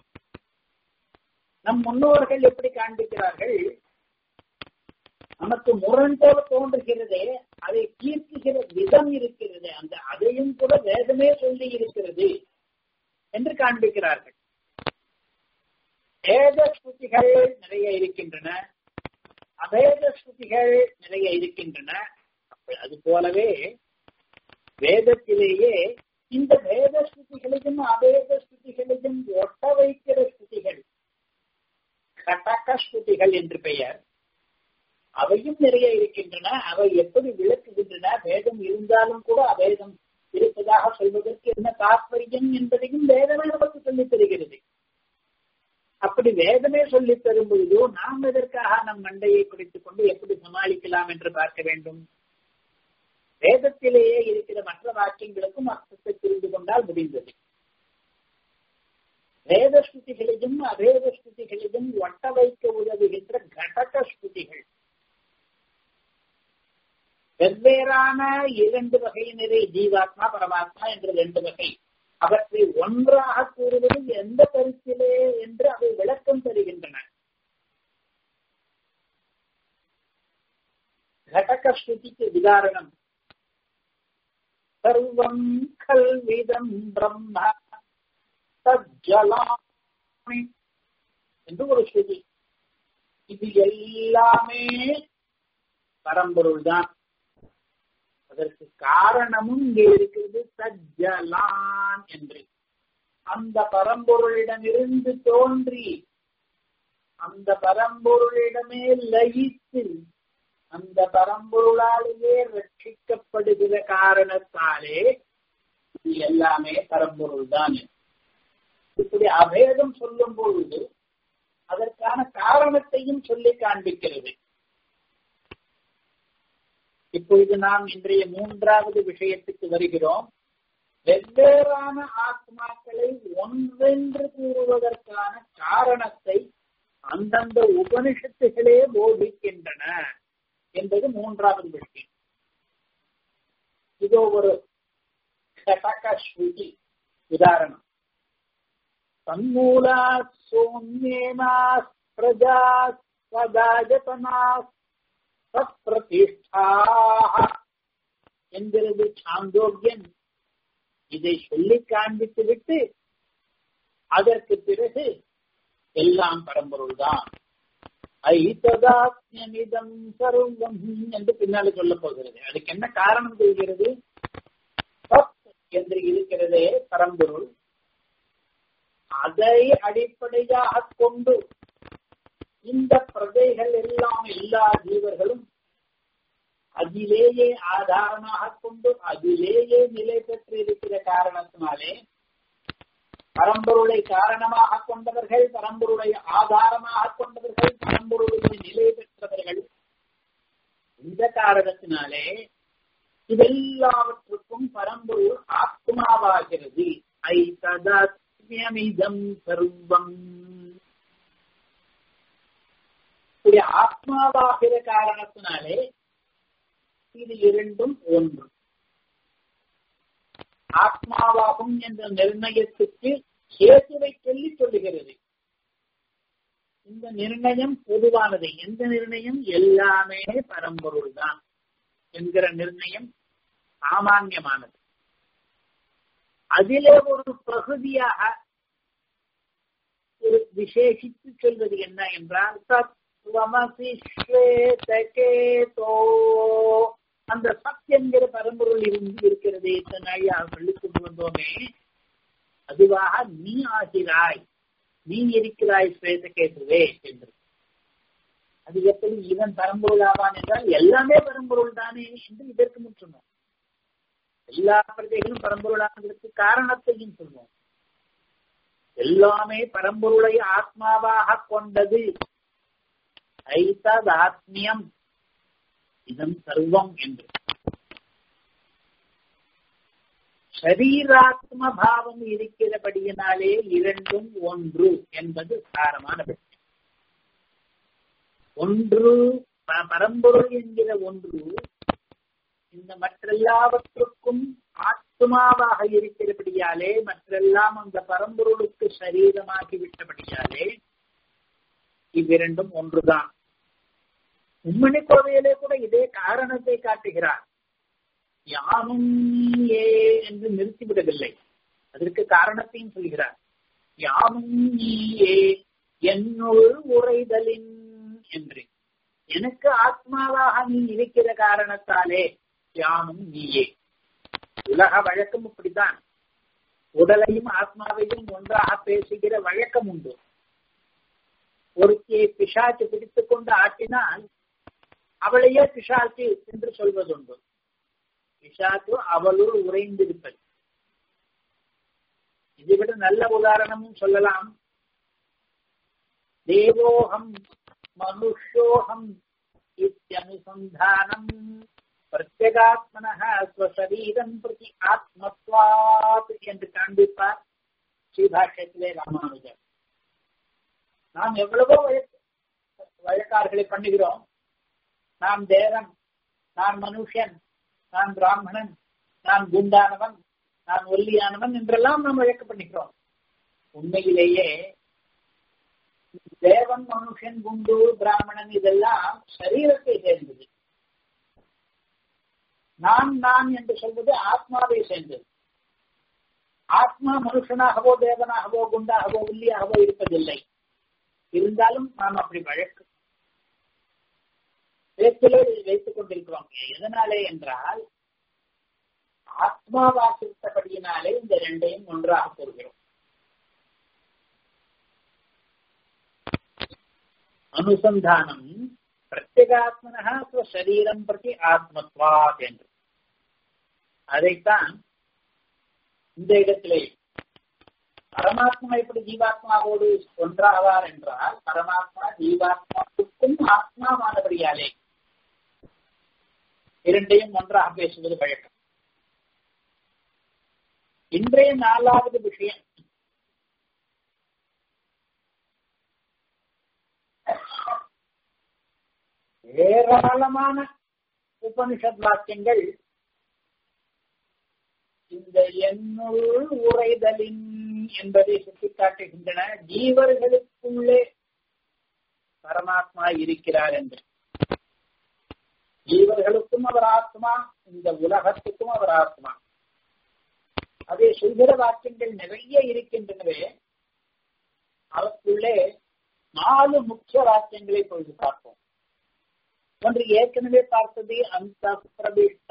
நம் முன்னோர்கள் எப்படி காண்பிக்கிறார்கள் நமக்கு முரண் போல தோன்றுகிறதே அதை தீர்க்குகிற விதம் இருக்கிறது அந்த அதையும் கூட வேதமே சொல்லி இருக்கிறது என்று காண்பிக்கிறார்கள் வேத ஸ்ருதிகள் நிறைய இருக்கின்றன அவேத ஸ்ருதிகள் நிறைய இருக்கின்றன அது போலவே வேதத்திலேயே இந்த வேத ஸ்ருதிகளையும் அவேத ஸ்ருதிகளையும் ஒட்ட வைக்கிற ஸ்ருதிகள் கடக ஸ்ருதிகள் என்று பெயர் அவையும் நிறைய இருக்கின்றன அவை எப்படி விளக்குகின்றன வேதம் இருந்தாலும் கூட அவேதம் இருப்பதாக சொல்வதற்கு என்ன தாற்பயம் என்பதையும் வேதமே நமக்கு சொல்லித் தருகிறது அப்படி வேதமே சொல்லித் தரும் பொழுது நாம் எதற்காக நம் மண்டையை குடித்துக் கொண்டு எப்படி சமாளிக்கலாம் என்று பார்க்க வேண்டும் வேதத்திலேயே இருக்கிற மற்ற வாக்கியங்களுக்கும் அர்த்தத்தை புரிந்து கொண்டால் முடிந்தது வேத ஸ்ருதிகளையும் அவேத ஸ்ருதிகளையும் ஒட்ட வைக்க உதவுகின்ற கடக ஸ்ருதிகள் வெவ்வேறான இரண்டு வகையினரை ஜீவாத்மா பரமாத்மா என்ற ரெண்டு வகை அவற்றை ஒன்றாக கூறுவது எந்த கருத்திலே என்று அவை விளக்கம் தருகின்றன கடக ஸ்ருதிக்கு உதாரணம் சர்வம் கல்விதம் பிரம்ம சஜ்ஜலாமி என்று ஒரு ஸ்ருதி இது எல்லாமே பரம்பொருள் தான் அதற்கு காரணமும் இங்கே இருக்கிறது சஜ்ஜலான் என்று அந்த பரம்பொருளிடமிருந்து தோன்றி அந்த பரம்பொருளிடமே லயித்து அந்த பரம்பொருளாலேயே ரட்சிக்கப்படுகிற காரணத்தாலே இது எல்லாமே பரம்பொருள் தான் இப்படி அபேதம் சொல்லும் பொழுது அதற்கான காரணத்தையும் சொல்லி காண்பிக்கிறது இப்பொழுது நாம் இன்றைய மூன்றாவது விஷயத்துக்கு வருகிறோம் வெவ்வேறான ஆத்மாக்களை ஒன்றென்று கூறுவதற்கான காரணத்தை அந்தந்த உபனிஷத்துகளே போதிக்கின்றன என்பது மூன்றாவது விஷயம் இதோ ஒரு கடக ஸ்ருதி உதாரணம் தன்மூலா சோம்யேனா பிரஜா சதாஜதனா என்கிறது சாந்தோக்கியன் இதை சொல்லி காண்பித்து விட்டு அதற்கு பிறகு எல்லாம் பரம்பொருள் தான் ஐததாத்மியமிதம் சர்வம் என்று பின்னால சொல்ல போகிறது அதுக்கு என்ன காரணம் தெரிகிறது என்று இருக்கிறதே பரம்பொருள் அதை அடிப்படையாக கொண்டு இந்த பிரஜைகள் எல்லாம் எல்லா ஜீவர்களும் அதிலேயே ஆதாரமாக கொண்டு அதிலேயே நிலை பெற்றிருக்கிற காரணத்தினாலே பரம்பொருளை காரணமாக கொண்டவர்கள் பரம்பொருளை ஆதாரமாக கொண்டவர்கள் பரம்பொருளுடைய நிலை பெற்றவர்கள் இந்த காரணத்தினாலே இதெல்லாவற்றுக்கும் பரம்பொருள் ஆத்மாவாகிறது ஐ ததமிதம் சர்வம் இப்படி ஆத்மாவாகிற காரணத்தினாலே இது இரண்டும் ஒன்று ஆத்மாவாகும் என்ற நிர்ணயத்துக்கு கேசுவை சொல்லி சொல்லுகிறது இந்த நிர்ணயம் பொதுவானது எந்த நிர்ணயம் எல்லாமே பரம்பொருள் தான் என்கிற நிர்ணயம் சாமான்யமானது அதிலே ஒரு பகுதியாக ஒரு விசேஷித்து சொல்வது என்ன என்றால் தத்துவமசி ஸ்வேதகேதோ அந்த சத் என்கிற பரம்பொருள் இருந்து இருக்கிறது நாழியாக சொல்லி கொண்டு வந்தோமே அதுவாக நீ ஆகிறாய் நீ இருக்கிறாய் ஸ்வேதகேதுவே என்று அது எப்படி இவன் பரம்பொருள் ஆவான் என்றால் எல்லாமே பரம்பொருள் தானே என்று இதற்கு முன் சொன்னோம் எல்லா பிரஜைகளும் பரம்பொருளானதற்கு காரணத்தையும் சொல்வோம் எல்லாமே பரம்பொருளை ஆத்மாவாக கொண்டது ஐததாத்மியம் இதம் சர்வம் என்று சரீராத்ம பாவம் இருக்கிறபடியினாலே இரண்டும் ஒன்று என்பது சாரமான விஷயம் ஒன்று பரம்பொருள் என்கிற ஒன்று இந்த மற்றெல்லாவற்றுக்கும் ஆத்மாவாக இருக்கிறபடியாலே மற்றெல்லாம் அந்த பரம்பொருளுக்கு சரீரமாகி விட்டபடியாலே இவ்விரண்டும் ஒன்றுதான் உம்மணி கோவையிலே கூட இதே காரணத்தை காட்டுகிறார் யானும் ஏ என்று நிறுத்திவிடவில்லை அதற்கு காரணத்தையும் சொல்கிறார் யானும் நீயே என்னுள் உரைதலின் என்று எனக்கு ஆத்மாவாக நீ இருக்கிற காரணத்தாலே யானும் நீயே உலக வழக்கம் இப்படித்தான் உடலையும் ஆத்மாவையும் ஒன்றாக பேசுகிற வழக்கம் உண்டு ஒருத்தியை பிசாச்சு பிடித்துக் கொண்டு ஆட்டினால் அவளையே பிசாச்சு என்று சொல்வதுண்டு பிசாச்சு அவளுள் உறைந்திருப்பது இதைவிட நல்ல உதாரணமும் சொல்லலாம் தேவோகம் மனுஷோகம் இத்தியனுசந்தானம் பிரத்யேகாத்மன ஸ்வசரீரம் பிரதி ஆத்மத்வாத் என்று காண்பிப்பார் ஸ்ரீபாஷ்யத்திலே ராமானுஜர் நாம் எவ்வளவோ வழக்கு வழக்காறுகளை பண்ணுகிறோம் நாம் தேவன் நான் மனுஷன் நான் பிராமணன் நான் குண்டானவன் நான் ஒல்லியானவன் என்றெல்லாம் நாம் வழக்கு பண்ணிக்கிறோம் உண்மையிலேயே தேவன் மனுஷன் குண்டு பிராமணன் இதெல்லாம் சரீரத்தை சேர்ந்தது நான் நான் என்று சொல்வது ஆத்மாவை சேர்ந்தது ஆத்மா மனுஷனாகவோ தேவனாகவோ குண்டாகவோ உள்ளியாகவோ இருப்பதில்லை இருந்தாலும் நாம் அப்படி வழக்கு பேச்சிலே வைத்துக் கொண்டிருக்கிறோம் எதனாலே என்றால் ஆத்மாவாசித்தபடியினாலே இந்த ரெண்டையும் ஒன்றாக கூறுகிறோம் அனுசந்தானம் பிரத்யேகாத்மனா சரீரம் பிரதி ஆத்மத்வாத் என்று அதைத்தான் இந்த இடத்திலே பரமாத்மா எப்படி ஜீவாத்மாவோடு ஒன்றாவார் என்றால் பரமாத்மா ஜீவாத்மாவுக்கும் ஆத்மாவானபடியாலே இரண்டையும் ஒன்றாக பேசுவது வழக்கம் இன்றைய நாலாவது விஷயம் ஏராளமான உபனிஷத் வாக்கியங்கள் இந்த எண்ணுள் உரைதலின் என்பதை சுட்டிக்காட்டுகின்றன ஜீவர்களுக்குள்ளே பரமாத்மா இருக்கிறார் என்று ஜீவர்களுக்கும் அவர் ஆத்மா இந்த உலகத்துக்கும் அவர் ஆத்மா அதை சொல்கிற வாக்கியங்கள் நிறைய இருக்கின்றனவே அவற்றுள்ளே நாலு முக்கிய வாக்கியங்களை பொழுது பார்ப்போம் ஒன்று ஏற்கனவே பார்த்தது அந்த பிரபிஷ்ட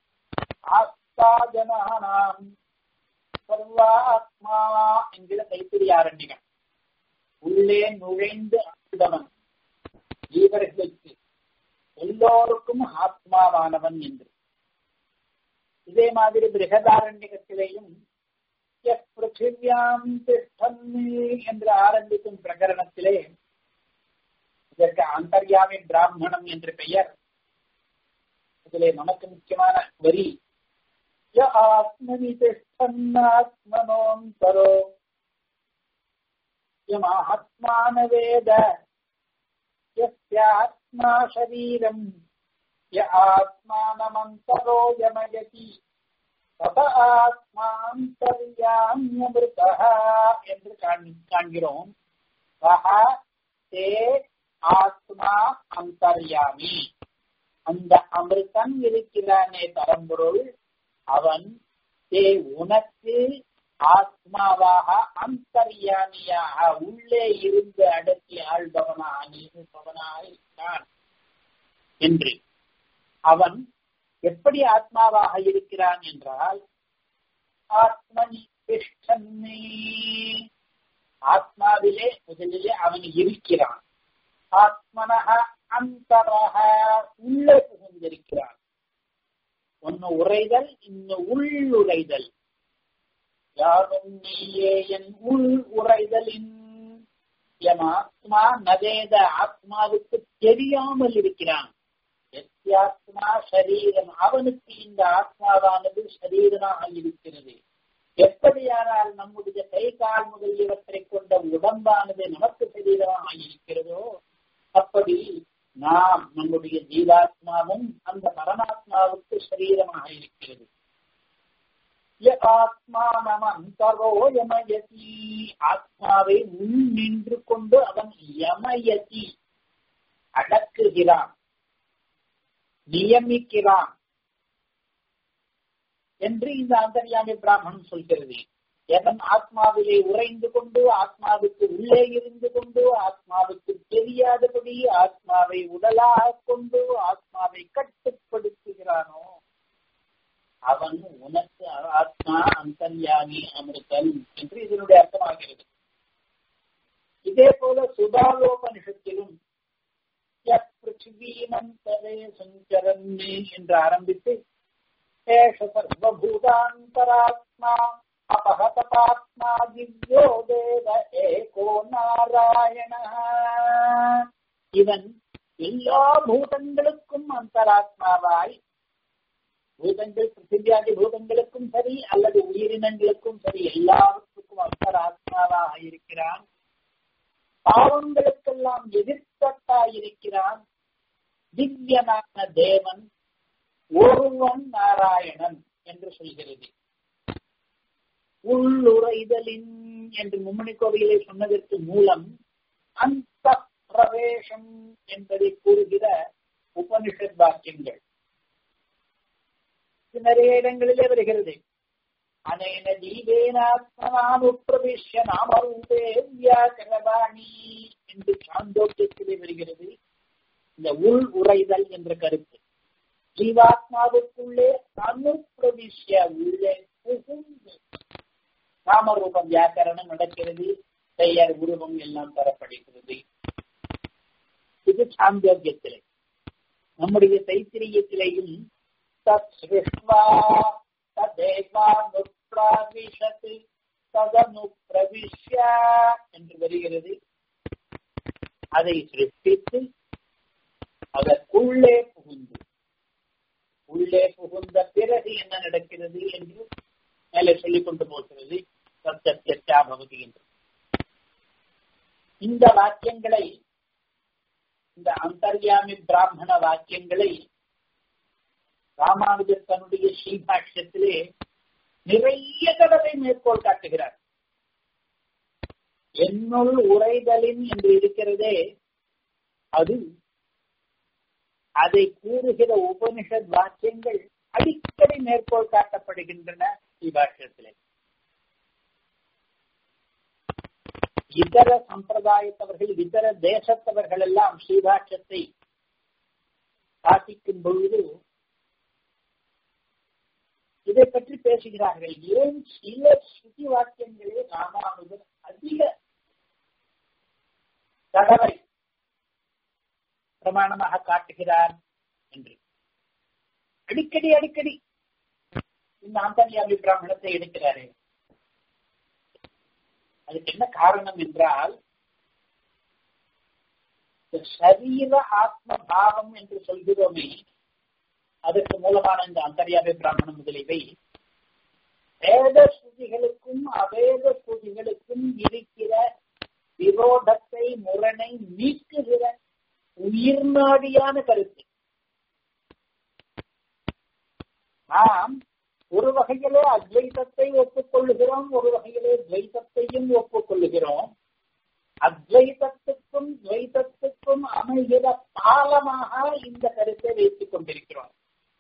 ஆஸ்தாஜனானாம் சர்வாத்மா என்கிற கைத்திரியாரண்யம் உள்ளே நுழைந்து ஆழ்ந்தவன் ஜீவர்களுக்கு எல்லோருக்கும் ஆத்மாவானவன் என்று இதே மாதிரி பிருகதாரண்யத்திலேயும் பிருத்திவியாம் என்று ஆரம்பிக்கும் பிரகரணத்திலே இதற்கு அந்தர்யாமி பிராமணம் என்று பெயர் இதிலே நமக்கு முக்கியமான வரி ஆத்மனி திஷ்டன்னாத்மனோந்தரோ யமாத்மான வேத யஸ்யாத்மா சரீரம் ய ஆத்மானமந்தரோ யமயதி தத ஆத்மாந்தர்யாமியமிருதா என்று காண்கிறோம் தே ஆத்மா அந்தர்யாமி அந்த அமிர்தம் இருக்கிறானே பரம்பொருள் அவன் தே உனக்கு ஆத்மாவாக அந்தர்யாமியாக உள்ளே இருந்து அடக்கி ஆள்பவனாக நிறுபவனாக இருக்கிறான் என்று அவன் எப்படி ஆத்மாவாக இருக்கிறான் என்றால் ஆத்மனி ஆத்மாவிலே முதலிலே அவன் இருக்கிறான் ஆத்மனக அந்தரக உள்ளே புகுந்திருக்கிறான் ஒன்னு உரைதல் இன்னும் உள்ளுரைதல் யாரும் நீயே என் உள் உரைதலின் என் ஆத்மா நதேத ஆத்மாவுக்கு தெரியாமல் இருக்கிறான் எத்தியாத்மா சரீரம் அவனுக்கு இந்த ஆத்மாவானது சரீரமாக இருக்கிறது எப்படியானால் நம்முடைய கை கால் முதலியவற்றை கொண்ட உடம்பானது நமக்கு சரீரமாக இருக்கிறதோ அப்படி நாம் நம்முடைய ஜீவாத்மாவும் அந்த பரமாத்மாவுக்கு சரீரமாக இருக்கிறது ஆத்மாவை முன் நின்று கொண்டு அவன் யமயதி அடக்குகிறான் நியமிக்கிறான் என்று இந்த அந்தர்யாமி பிராமணன் சொல்கிறது எவன் ஆத்மாவிலே உறைந்து கொண்டு ஆத்மாவுக்கு உள்ளே இருந்து கொண்டு ஆத்மாவுக்கு தெரியாதபடி ஆத்மாவை உடலாக கொண்டு ஆத்மாவை கட்டுப்படுத்துகிறானோ அவன் உனக்கு ஆத்மா அந்தர்யாமி அமிர்தன் என்று இதனுடைய அர்த்தமாகிறது இதே போல சுபாலோபனிஷத்திலும் பிருத்திவீனந்தரே சஞ்சரன்னே என்று ஆரம்பித்து ஏஷ சர்வபூதாந்தராத்மா அபகதாத்மா திவ்யோ தேவ ஏகோ நாராயண இவன் எல்லா பூதங்களுக்கும் அந்தராத்மாவாய் பூதங்கள் பிருத்திவியாதி பூதங்களுக்கும் சரி அல்லது உயிரினங்களுக்கும் சரி எல்லாவற்றுக்கும் அந்தராத்மாவாக இருக்கிறான் பாவங்களுக்கெல்லாம் எதிர்த்தட்டாயிருக்கிறான் திவ்யனான தேவன் ஒருவன் நாராயணன் என்று சொல்கிறது உள்ளுரைதலின் என்று மும்மணி கோவிலை சொன்னதற்கு மூலம் அந்த பிரவேசம் என்பதை கூறுகிற உபனிஷத் வாக்கியங்கள் நிறைய இடங்களிலே வருகிறது அனேன ஜீவேனாத்மனானுப்பிரவிஷ்ய நாமரூபே வியாக்கரவாணி என்று சாந்தோக்கியத்திலே வருகிறது இந்த உள் உரைதல் என்ற கருத்து ஜீவாத்மாவுக்குள்ளே அனுப்பிரவிஷ்ய உள்ளே புகுந்து நாமரூபம் வியாக்கரணம் நடக்கிறது பெயர் உருவம் எல்லாம் தரப்படுகிறது இது சாந்தோக்கியத்திலே நம்முடைய தைத்திரியத்திலேயும் தத் சிருஷ்வா ததேவானுப்ராவிஷத் ததனுப்பிரவிஷ்ய என்று வருகிறது அதை சிருஷ்டித்து அதற்குள்ளே புகுந்து உள்ளே புகுந்த பிறகு என்ன நடக்கிறது என்று மேலே சொல்லிக் கொண்டு போகிறது சத்தியா பவதி என்று இந்த வாக்கியங்களை இந்த அந்தர்யாமி பிராமண வாக்கியங்களை ராமானுஜர் தன்னுடைய ஸ்ரீபாஷ்யத்திலே நிறைய தடவை மேற்கோள் காட்டுகிறார் என்னுள் உரைதலின் என்று இருக்கிறதே அது அதை கூறுகிற உபனிஷத் வாக்கியங்கள் அடிக்கடி மேற்கோள் காட்டப்படுகின்றன ஸ்ரீபாஷ்யத்திலே இதர சம்பிரதாயத்தவர்கள் இதர தேசத்தவர்கள் எல்லாம் ஸ்ரீபாஷ்யத்தை வாசிக்கும் பொழுது இதை பற்றி பேசுகிறார்கள் ஏன் சில ஸ்ருதி வாக்கியங்களே ராமானுஜர் அதிக தகவல் பிரமாணமாக காட்டுகிறார் என்று அடிக்கடி அடிக்கடி இந்த ஆந்தனியாவி பிராமணத்தை எடுக்கிறாரு அதுக்கு என்ன காரணம் என்றால் சரீர ஆத்ம பாவம் என்று சொல்கிறோமே அதற்கு மூலமான இந்த அந்தர்யாபி பிராமணம் முதலியவை வேத ஸ்ருதிகளுக்கும் அவேத ஸ்ருதிகளுக்கும் இருக்கிற விரோதத்தை முரணை நீக்குகிற உயிர்நாடியான கருத்து நாம் ஒரு வகையிலே அத்வைதத்தை ஒப்புக்கொள்ளுகிறோம் ஒரு வகையிலே துவைத்தத்தையும் ஒப்புக்கொள்ளுகிறோம் அத்வைதத்துக்கும் துவைத்தத்துக்கும் அமைகிற பாலமாக இந்த கருத்தை வைத்துக் கொண்டிருக்கிறோம்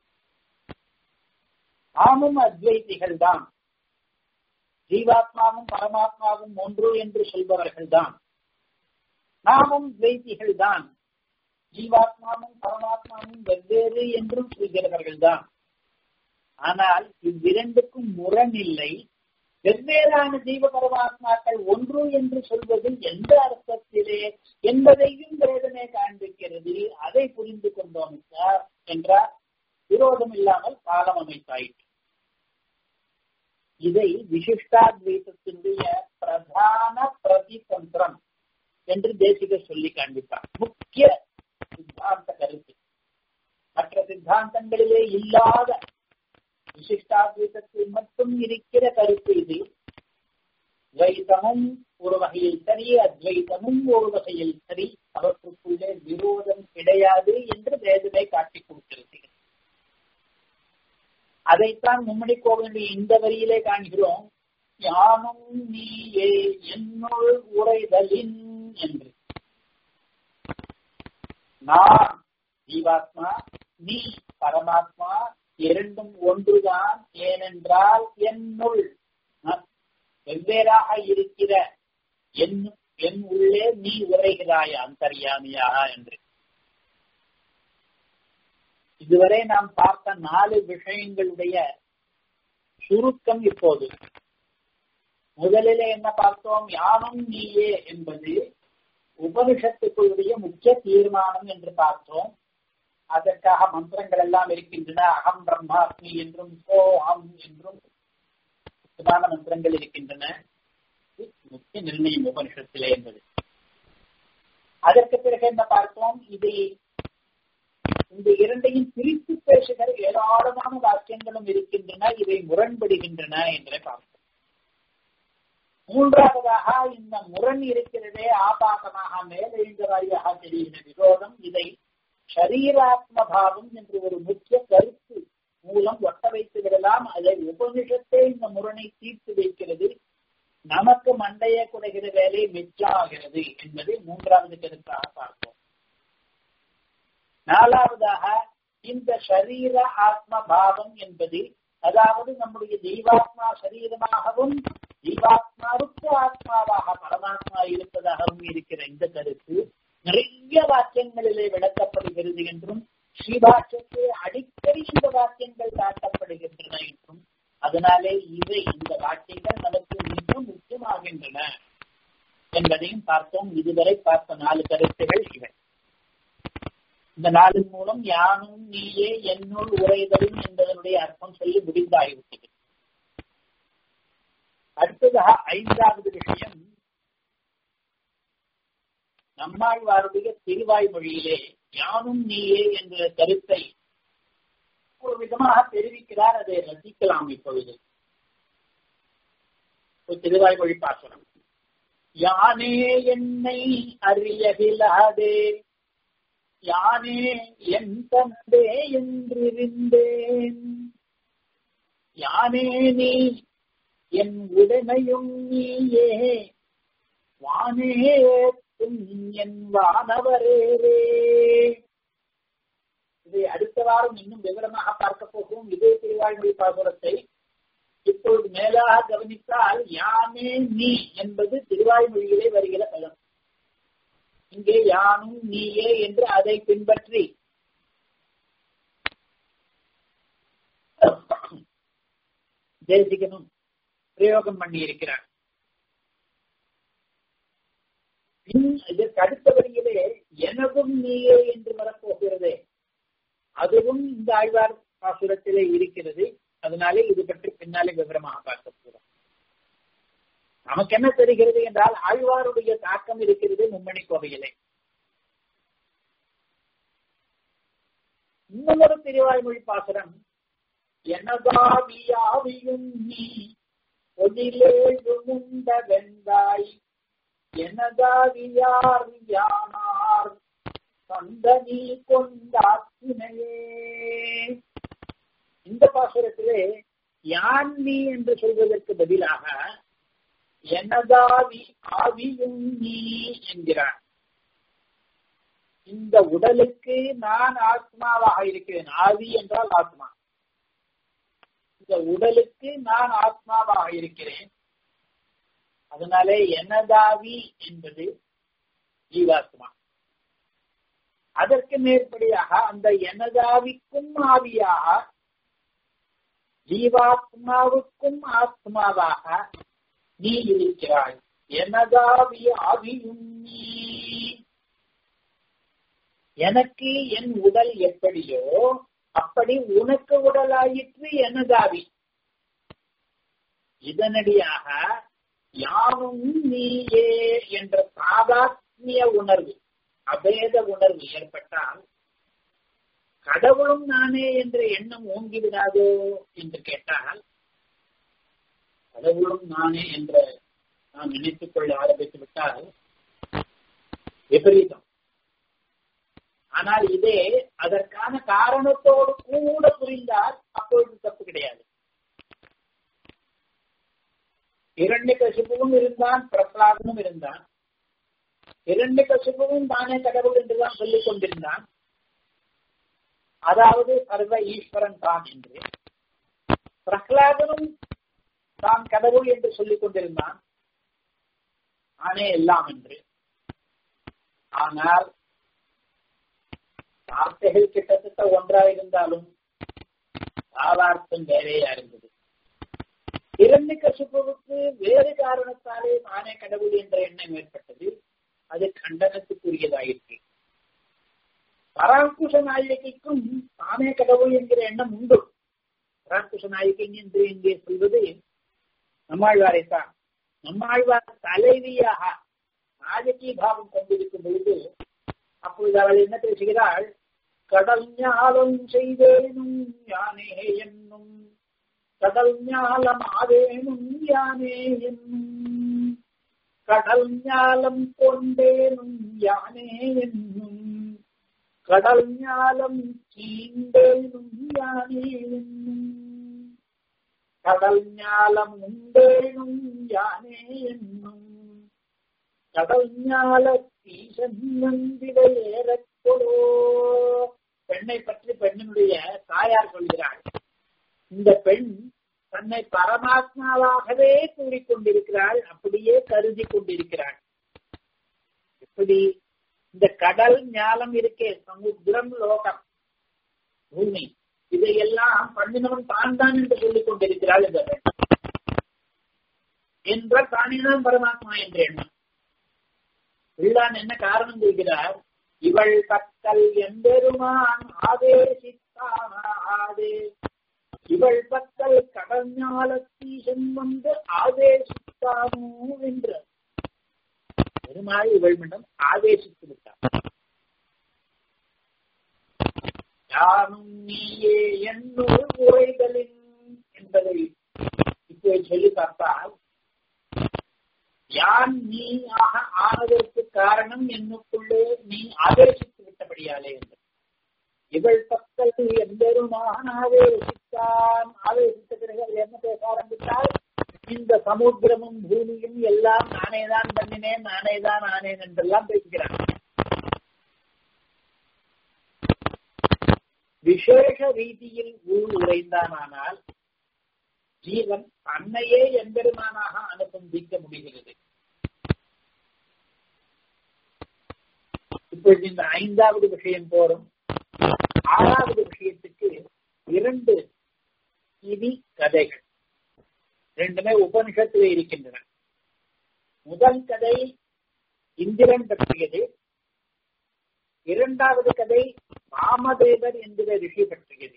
நாமும் அத்வைத்திகள் தான் ஜீவாத்மாவும் பரமாத்மாவும் ஒன்று என்று சொல்பவர்கள் தான் நாமும் துவைத்திகள் தான் ஜீவாத்மாவும் பரமாத்மாவும் வெவ்வேறு என்றும் சொல்கிறவர்கள் தான் ஆனால் இவ்விரண்டுக்கும் முரண் இல்லை வெவ்வேறான ஜீவ பரமாத்மாக்கள் ஒன்று என்று சொல்வது எந்த அர்த்தத்திலே என்பதையும் வேதனை காண்பிக்கிறது அதை இதை புரிந்து கொண்டோம் சார் என்றால் விரோதம் இல்லாமல் காலம் அமைத்தாயிற்று இதை விசிஷ்டாத்வைதத்தினுடைய பிரதான பிரதிதந்திரம் என்று தேசிக சொல்லி காண்பித்தார் முக்கிய சித்தாந்த கருத்து மற்ற சித்தாந்தங்களிலே இல்லாத விசிஷ்டாத்வைதத்தில் மட்டும் இருக்கிற கருத்து இது துவைதமும் ஒரு வகையில் சரி அத்வைதமும் ஒரு வகையில் சரி அவற்றுக்குள்ளே விரோதம் கிடையாது என்று வேதனை காட்டிக் கொடுத்திருக்கிறது அதைத்தான் மும்மணி கோவிலுடைய இந்த வரியிலே காண்கிறோம் யானும் நீயே என்னுள் உரைதலின் என்று நான் ஜீவாத்மா நீ பரமாத்மா இரண்டும் ஒன்றுதான் ஏனென்றால் என்னுள் வெவ்வேறாக இருக்கிற என் என் உள்ளே நீ உரைகிறாய் அந்தர்யாமியாக என்று இதுவரை நாம் பார்த்த நாலு விஷயங்களுடைய சுருக்கம் இப்போது முதலிலே என்ன பார்த்தோம் யானும் நீயே என்பது உபனிஷத்துக்குள்ளுடைய முக்கிய தீர்மானம் என்று பார்த்தோம் அதற்காக மந்திரங்கள் எல்லாம் இருக்கின்றன அகம் பிரம்மாஸ்மி என்றும் சோ அம் என்றும் முக்கியமான மந்திரங்கள் இருக்கின்றன முக்கிய நிர்ணயம் உபனிஷத்திலே என்பது அதற்கு பிறகு என்ன பார்த்தோம் இது இந்த இரண்டையும் பிரித்து பேசுகிற ஏராளமான வாக்கியங்களும் இருக்கின்றன இவை முரண்படுகின்றன என்றே பார்த்தோம் மூன்றாவதாக இந்த முரண் இருக்கிறதே ஆபாசமாக மேலெழுந்த வாரியாக தெரிகிற விரோதம் இதை ஷரீராத்ம பாவம் என்று ஒரு முக்கிய கருத்து மூலம் ஒட்ட வைத்து விடலாம் அதை உபனிஷத்தே இந்த முரணை தீர்த்து வைக்கிறது நமக்கு மண்டையை குறைகிற வேலை மிச்சாகிறது என்பதை மூன்றாவது கருத்தாக பார்ப்போம் நாலாவதாக இந்த ஷரீர ஆத்ம பாவம் என்பது அதாவது நம்முடைய தெய்வாத்மா சரீரமாகவும் ஜீவாத்மாவுக்கு ஆத்மாவாக பரமாத்மா இருப்பதாகவும் இருக்கிற இந்த கருத்து நிறைய வாக்கியங்களிலே விளக்கப்படுகிறது என்றும் ஸ்ரீபாஷ்யத்தை அடிக்கடி இந்த வாக்கியங்கள் காட்டப்படுகின்றன என்றும் அதனாலே இவை இந்த வாக்கியங்கள் நமக்கு மிக முக்கியமாகின்றன என்பதையும் பார்த்தோம் இதுவரை பார்த்த நாலு கருத்துகள் இவை இந்த நாளின் மூலம் யானும் நீயே என்னுள் உரைதலும் என்பதனுடைய அர்த்தம் சொல்லி முடிந்தாகிவிட்டது அடுத்ததாக ஐந்தாவது விஷயம் நம்மாழ்வாருடைய திருவாய்மொழியிலே யானும் நீயே என்ற கருத்தை ஒரு விதமாக தெரிவிக்கிறார் அதை ரசிக்கலாம் இப்பொழுது திருவாய்மொழி பாசனம் யானே என்னை அறியகிலாதே யானே என் தந்தே என்றிருந்தேன் யானே நீ என் உடமையும் நீயே வானே என் வானவரேரே இதை அடுத்த வாரம் இன்னும் விவரமாக பார்க்க போகும் இதே திருவாய்மொழி பாசுரத்தை இப்பொழுது மேலாக கவனித்தால் யானே நீ என்பது திருவாய்மொழியிலே வருகிற பதம் இங்கே யானும் நீயே என்று அதை பின்பற்றி தேசிகனும் பிரயோகம் பண்ணி இருக்கிறார் இதற்கு அடுத்த வழியிலே எனதும் நீயே என்று வரப்போகிறதே அதுவும் இந்த ஆழ்வார் பாசுரத்திலே இருக்கிறது அதனாலே இது பற்றி பின்னாலே விவரமாக பார்க்க போகிறோம் நமக்கு என்ன தெரிகிறது என்றால் ஆழ்வாருடைய தாக்கம் இருக்கிறது மும்மணி கோவையிலே இன்னொரு திருவாய்மொழி பாசுரம் எனதாவியாவியும் நீ ஒதிலேழுமுண்ட வெந்தாய் எனதாவியார் யானார் சந்தனி கொண்டாக்கினையே இந்த பாசுரத்திலே யான் நீ என்று சொல்வதற்கு பதிலாக எனதாவி ஆவியும் நீ என்கிறார் இந்த உடலுக்கு நான் ஆத்மாவாக இருக்கிறேன் ஆவி என்றால் ஆத்மா இந்த உடலுக்கு நான் ஆத்மாவாக இருக்கிறேன் அதனாலே எனதாவி என்பது ஜீவாத்மா அதற்கு மேற்படியாக அந்த எனதாவிக்கும் ஆவியாக ஜீவாத்மாவுக்கும் ஆத்மாவாக நீ இருக்கிறாய் எனதாவி ஆவியும் நீ எனக்கு என் உடல் எப்படியோ அப்படி உனக்கு உடலாயிற்று எனதாவி இதனடியாக யாரும் நீயே என்ற சாதாத்மிய உணர்வு அபேத உணர்வு ஏற்பட்டால் கடவுளும் நானே என்ற எண்ணம் ஓங்கி விடாதோ என்று கேட்டால் கடவுளும் நானே என்ற நாம் நினைத்துக் கொள்ள ஆரம்பித்து விட்டால் விபரீதம் ஆனால் இதே அதற்கான காரணத்தோடு கூட புரிந்தால் அப்பொழுது தப்பு கிடையாது இரண்டு கசிப்புவும் இருந்தான் பிரகலாதனும் இருந்தான் இரண்டு கசிப்புவும் தானே கடவுள் என்றுதான் சொல்லிக் கொண்டிருந்தான் அதாவது சர்வ ஈஸ்வரன் தான் என்று பிரகலாதனும் தான் கடவுள் என்று சொல்லிக் கொண்டிருந்தான் நானே எல்லாம் என்று ஆனால் வார்த்தைகள் கிட்டத்தட்ட ஒன்றாயிருந்தாலும் சாதார்த்தம் வேறையா இருந்தது இரண்டு கசுப்புவுக்கு வேறு காரணத்தாலே நானே கடவுள் என்ற எண்ணம் ஏற்பட்டது அது கண்டனத்துக்குரியதாயிற்று பராங்குஷ நாயகிக்கும் தானே கடவுள் என்கிற எண்ணம் உண்டு பராங்குஷ நாயகி என்று இங்கே சொல்வது நம்மாழ்வாரைத்தான் நம்மாழ்வார் தலைவியாக நாயகி பாவம் கொண்டிருக்கும் பொழுது அப்பொழுது அவள் என்ன பேசுகிறாள் கடல் ஞாலம் செய்தேனும் யானே என்னும் கடல் ஞாலம் ஆவேனும் யானே என்னும் கடல் ஞாலம் கொண்டேனும் யானே என்னும் கடல் ஞாலம் கீண்டேனும் யானே என்னும் கடல் ஞாலம் உண்டேனும் யானே என்னும் கடல் ஞால ஏறக்கொடோ பெண்ணை பற்றி பெண்ணினுடைய தாயார் சொல்கிறாள் இந்த பெண் தன்னை பரமாத்மாவாகவே கூறிக்கொண்டிருக்கிறாள் அப்படியே கருதி கொண்டிருக்கிறாள் எப்படி இந்த கடல் ஞாலம் இருக்கே சமுத்திரம் லோகம் பூமி இதையெல்லாம் பண்ணினவன் தான் தான் என்று சொல்லிக் கொண்டிருக்கிறாள் இந்த பெண் என்ற தானிதான் பரமாத்மா என்ற எண்ணம் பிள்ளான் என்ன காரணம் சொல்கிறார் இவள் பக்கல் எம்பெருமான் ஆதேசித்தானே இவள் பக்கல் கடல் ஞாலத்தீசன் வந்து ஆதேசித்தானோ என்று பெருமாள் இவள் மன்னம் ஆதேசித்து விட்டார் யானும் நீயே என்னுள் உரைதலின் என்பதை இப்போ சொல்லி பார்த்தால் யான் நீ ஆக ஆனதற்கு காரணம் என்னுக்குள்ளே நீ ஆதேசித்து விட்டபடியாலே என்று இவள் பக்கல் எம்பெருமான் ஆவேசித்தான் ஆவேசித்த பிறகு அவர் என்ன பேச ஆரம்பித்தால் இந்த சமுத்திரமும் பூமியும் எல்லாம் நானே தான் பண்ணினேன் நானே தான் ஆனேன் என்றெல்லாம் பேசுகிறான் விசேஷ ரீதியில் உள் உறைந்தானால் ஜீவன் தன்னையே எம்பெருமானாக அனுபந்திக்க முடிகிறது இப்பொழுது இந்த ஐந்தாவது விஷயம் போறோம் ஆறாவது விஷயத்துக்கு இரண்டு இனி கதைகள் ரெண்டுமே உபனிஷத்துல இருக்கின்றன முதல் கதை இந்திரன் பற்றியது இரண்டாவது கதை ராமதேவர் என்கிற ரிஷி பற்றியது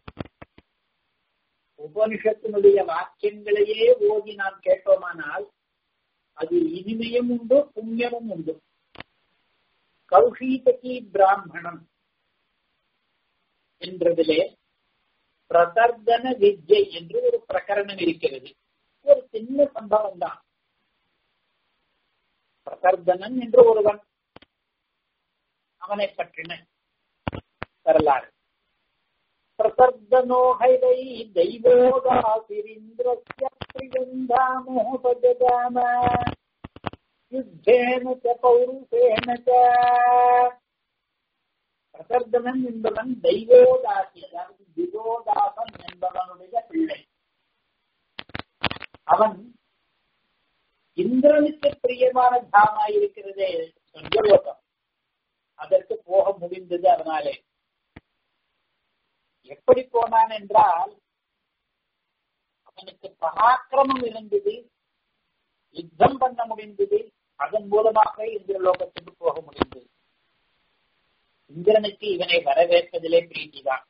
உபனிஷத்தினுடைய வாக்கியங்களையே ஓதி நாம் கேட்டோமானால் அது இனிமையும் உண்டு புண்ணியமும் உண்டு கௌஷீதகி பிராமணம் என்றதிலே பிரதர்தன வித்யை என்று ஒரு பிரகரணம் இருக்கிறது ஒரு சின்ன சம்பவம் தான் பிரதர்தனன் என்று ஒருவன் அவனை பற்றின வரலாறு பிரசர்தனோ ஹைதை दैवोदासिरिन्द्रस्य प्रियन्धामोपजगाम யுத்தேன ச பௌருஷேன ச பிரசர்தனன் என்பவன் தெய்வோதாசி அதாவது திவோதாசன் என்பவனுடைய பிள்ளை அவன் இந்திரனுக்கு பிரியமான தாமா இருக்கிறதே சொர்க்கலோகம் அதற்கு போக முடிந்தது அதனாலே எப்படி போனான் என்றால் அவனுக்கு பராக்கிரமம் இருந்தது யுத்தம் பண்ண முடிந்தது அதன் மூலமாக இந்த லோகத்துக்கு போக முடிந்தது இந்திரனுக்கு இவனை வரவேற்பதிலே பிரீத்திதான்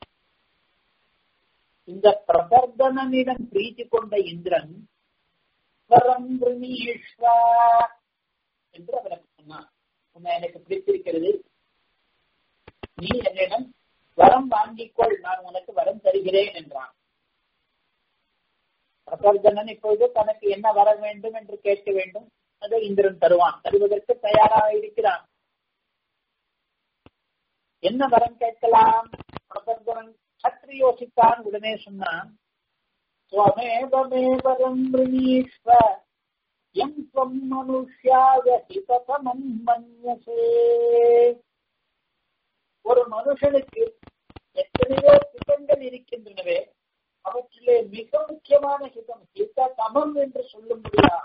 இந்த பிரபர்தனனிடம் பிரீத்தி கொண்ட இந்திரன் வரம் ரிணீஷ்வா என்று அவனுக்கு சொன்னான் உன்னை எனக்கு பிடித்திருக்கிறது நீ என்னிடம் வரம் வாங்கிக்கொள் நான் உனக்கு வரம் தருகிறேன் என்றான் பிரபர்தனன் இப்பொழுது தனக்கு என்ன வர வேண்டும் என்று கேட்க வேண்டும் அதை இந்திரன் தருவான் தருவதற்கு தயாராக இருக்கிறான் என்ன வரம் கேட்கலாம் பிரபர்தனன் சற்று யோசித்தான் உடனே சொன்னான் ஸ்வமேவமேவரம் ரிணீஸ்வ எம் ஸ்வம் மனுஷ்யாக ஹிததமம் மன்யசே ஒரு மனுஷனுக்கு எத்தனையோ ஹிதங்கள் இருக்கின்றனவே அவற்றிலே மிக முக்கியமான ஹிதம் ஹிததமம் என்று சொல்லும்படியாக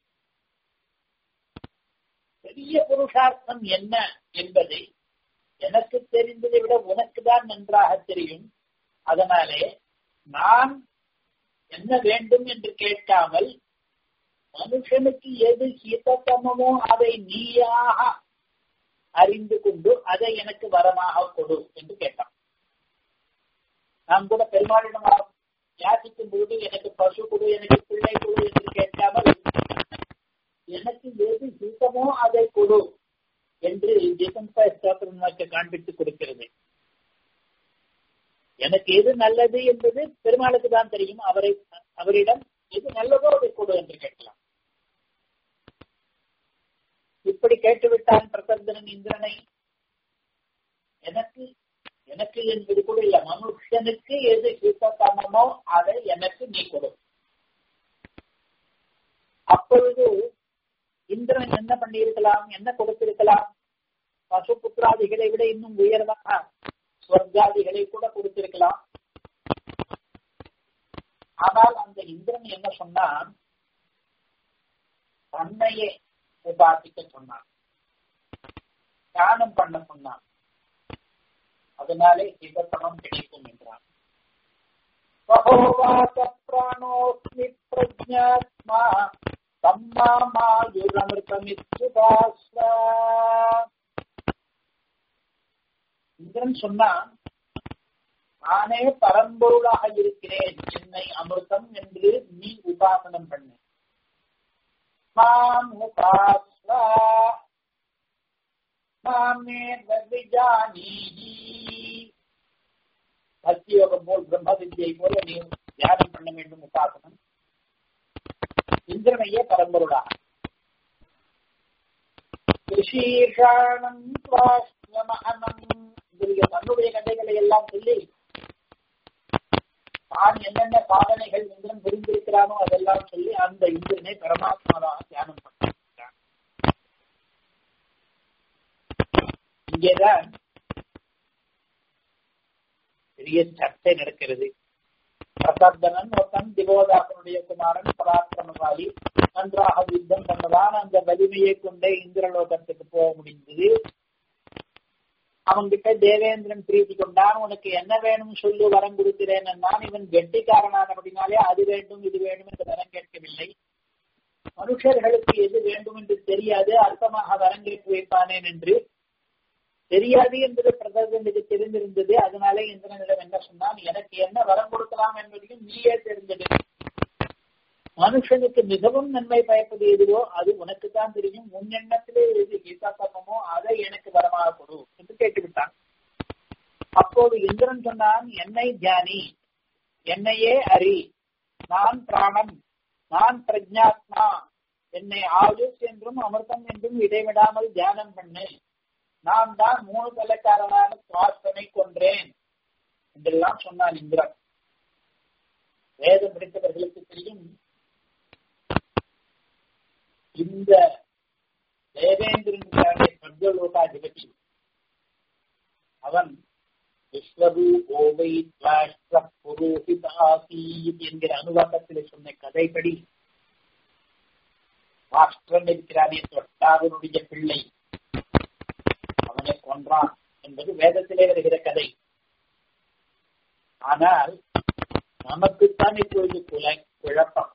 பெரிய புருஷார்த்தம் என்ன என்பதை எனக்கு தெரிந்ததை விட உனக்கு தான் நன்றாக தெரியும் அதனாலே நான் என்ன வேண்டும் என்று கேட்காமல் மனுஷனுக்கு எது ஹிதத்தமமோ அதை நீயாக அறிந்து கொண்டு அதை எனக்கு வரமாக கொடு என்று கேட்டான் நாம் கூட பெருமாளிடம் யாசிக்கும் போது எனக்கு பசு கொடு எனக்கு பிள்ளை கொடு என்று கேட்காமல் எனக்கு எது ஹிதமோ அதை கொடு என்று ஜெசம்பா ஸ்தோத்திரம் காண்பித்து கொடுக்கிறது எனக்கு எது நல்லது என்பது பெருமாளுக்கு தான் தெரியும் அவரை அவரிடம் எது நல்லதோ அதை கொடு என்று கேட்கலாம் இப்படி கேட்டுவிட்டான் பிரசந்தனன் இந்திரனை எனக்கு எனக்கு என்பது கூட இல்ல மனுஷனுக்கு எது ஹிதத்தமோ அதை எனக்கு நீ கொடு அப்பொழுது இந்திரன் என்ன பண்ணியிருக்கலாம் என்ன கொடுத்திருக்கலாம் பசு புத்திராதிகளை விட இன்னும் உயர்வாக ஸ்வர்காதிகளை கூட கொடுத்திருக்கலாம் ஆனால் அந்த இந்திரன் என்ன சொன்னான் தன்னையே உபாசிக்க சொன்னான் தியானம் பண்ண சொன்னான் அதனாலே சிவசமம் கிடைக்கும் என்றான் சகோவாச பிராணோஸ்மி பிரஜாத்மா இந்திரன் சொன்னான் நானே பரம்பொருளாக இருக்கிறேன் என்னை அமிர்தம் என்று நீ உபாசனம் பண்ணு மாம் உபாஸ்வா மாமே விஜானீஹி பக்தி யோகம் போல் பிரம்ம வித்யை போல நீ தியானம் பண்ண வேண்டும் உபாசனம் இந்திரனையே பரம்பொருளாக ரிஷீஷானம் தன்னுடைய கதைகளை எல்லாம் சொல்லி தான் என்னென்ன சாதனைகள் இந்திரன் புரிந்திருக்கிறானோ அதெல்லாம் சொல்லி அந்த இந்திரனை பரமாத்மாவாக தியானம் பண்ணிருக்கிறான் இங்கேதான் பெரிய சர்ச்சை நடக்கிறது பிரசாத்தனன் ஒருத்தன் திவோதாசனுடைய குமாரன் பராக்கிரமசாலி நன்றாக யுத்தம் பண்ணதான் அந்த வலிமையை கொண்டே இந்திரலோகத்துக்கு போக முடிந்தது அவன்கிட்ட தேவேந்திரன் பிரீத்தி கொண்டான் உனக்கு என்ன வேணும் சொல்லு வரம் கொடுக்கிறேன் நான் இவன் கெட்டிக்காரனானபடினாலே அது வேண்டும் இது வேண்டும் என்று வரம் கேட்கவில்லை மனுஷர்களுக்கு எது வேண்டும் என்று தெரியாது அல்பமாக வரம் கேட்டு வைப்பானேன் என்று தெரியாது என்பது பிரதமனுக்கு தெரிந்திருந்தது அதனாலே இந்திரனிடம் என்ன சொன்னான் எனக்கு என்ன வரம் கொடுக்கலாம் என்பதையும் நீயே தெரிந்தது மனுஷனுக்கு மிகவும் நன்மை பயப்பது எதுவோ அது உனக்கு தான் தெரியும் முன் எண்ணத்திலே எது கீதாசமமோ அதை எனக்கு வரமாக கொடு என்று கேட்டுவிட்டான் அப்போது இந்திரன் சொன்னான் என்னை தியானி என்னையே அறி நான் பிராணம் நான் பிரஜாத்மா என்னை ஆயுஷ் என்றும் அமிர்தம் என்றும் இடைவிடாமல் தியானம் பண்ணு நான் தான் மூணு தலைக்காரனான சுவாசனை கொன்றேன் என்றெல்லாம் சொன்னான் இந்திரன் வேதம் படித்தவர்களுக்கு தெரியும் இந்த தேவேந்திரனுக்கான சர்வலோகாதிபதி அவன் விஸ்வரூபோவை புரோஹிதாசீத் என்கிற அனுவாக்கத்தில் சொன்ன கதைப்படி ராஷ்டிரன் இருக்கிறானே தொட்டாரனுடைய பிள்ளை அவனை கொன்றான் என்பது வேதத்திலே வருகிற கதை ஆனால் நமக்குத்தான் இப்பொழுது குல குழப்பம்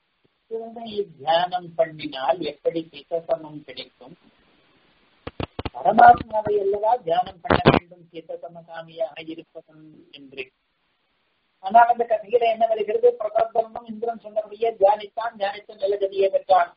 தியானம் பண்ணினால் எப்படி சிசசமம் கிடைக்கும் பரமாத்மாவை அல்லவா தியானம் பண்ண வேண்டும் சித்தசமகாமியாக இருப்பவன் என்று ஆனால் அந்த கதையில என்ன வருகிறது பிரபந்தமும் இந்திரன் சொன்னபடியே தியானித்தான் தியானித்த நிலகதியை பெற்றான்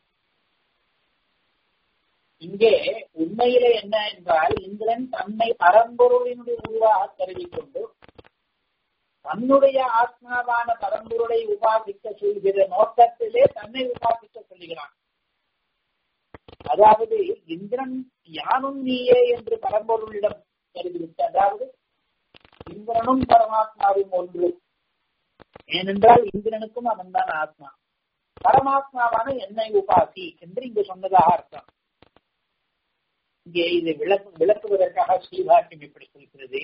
இங்கே உண்மையிலே என்ன என்றால் இந்திரன் தன்னை பரம்பொருளினுடைய உருவாக கருதி கொண்டு தன்னுடைய ஆத்மாவான பரம்பொருளை உபாசிக்க சொல்கிற நோக்கத்திலே தன்னை உபாசிக்க சொல்லுகிறான் அதாவது இந்திரன் யானும் நீயே என்று பரம்பொருளிடம் கருதிவிட்டு அதாவது இந்திரனும் பரமாத்மாவும் ஒன்று ஏனென்றால் இந்திரனுக்கும் அவன் தான் ஆத்மா பரமாத்மாவான என்னை உபாசி என்று இங்கு சொன்னதாக அர்த்தம் இங்கே இதை விளக்கு விளக்குவதற்காக ஸ்ரீபாக்கியம் இப்படி சொல்கிறது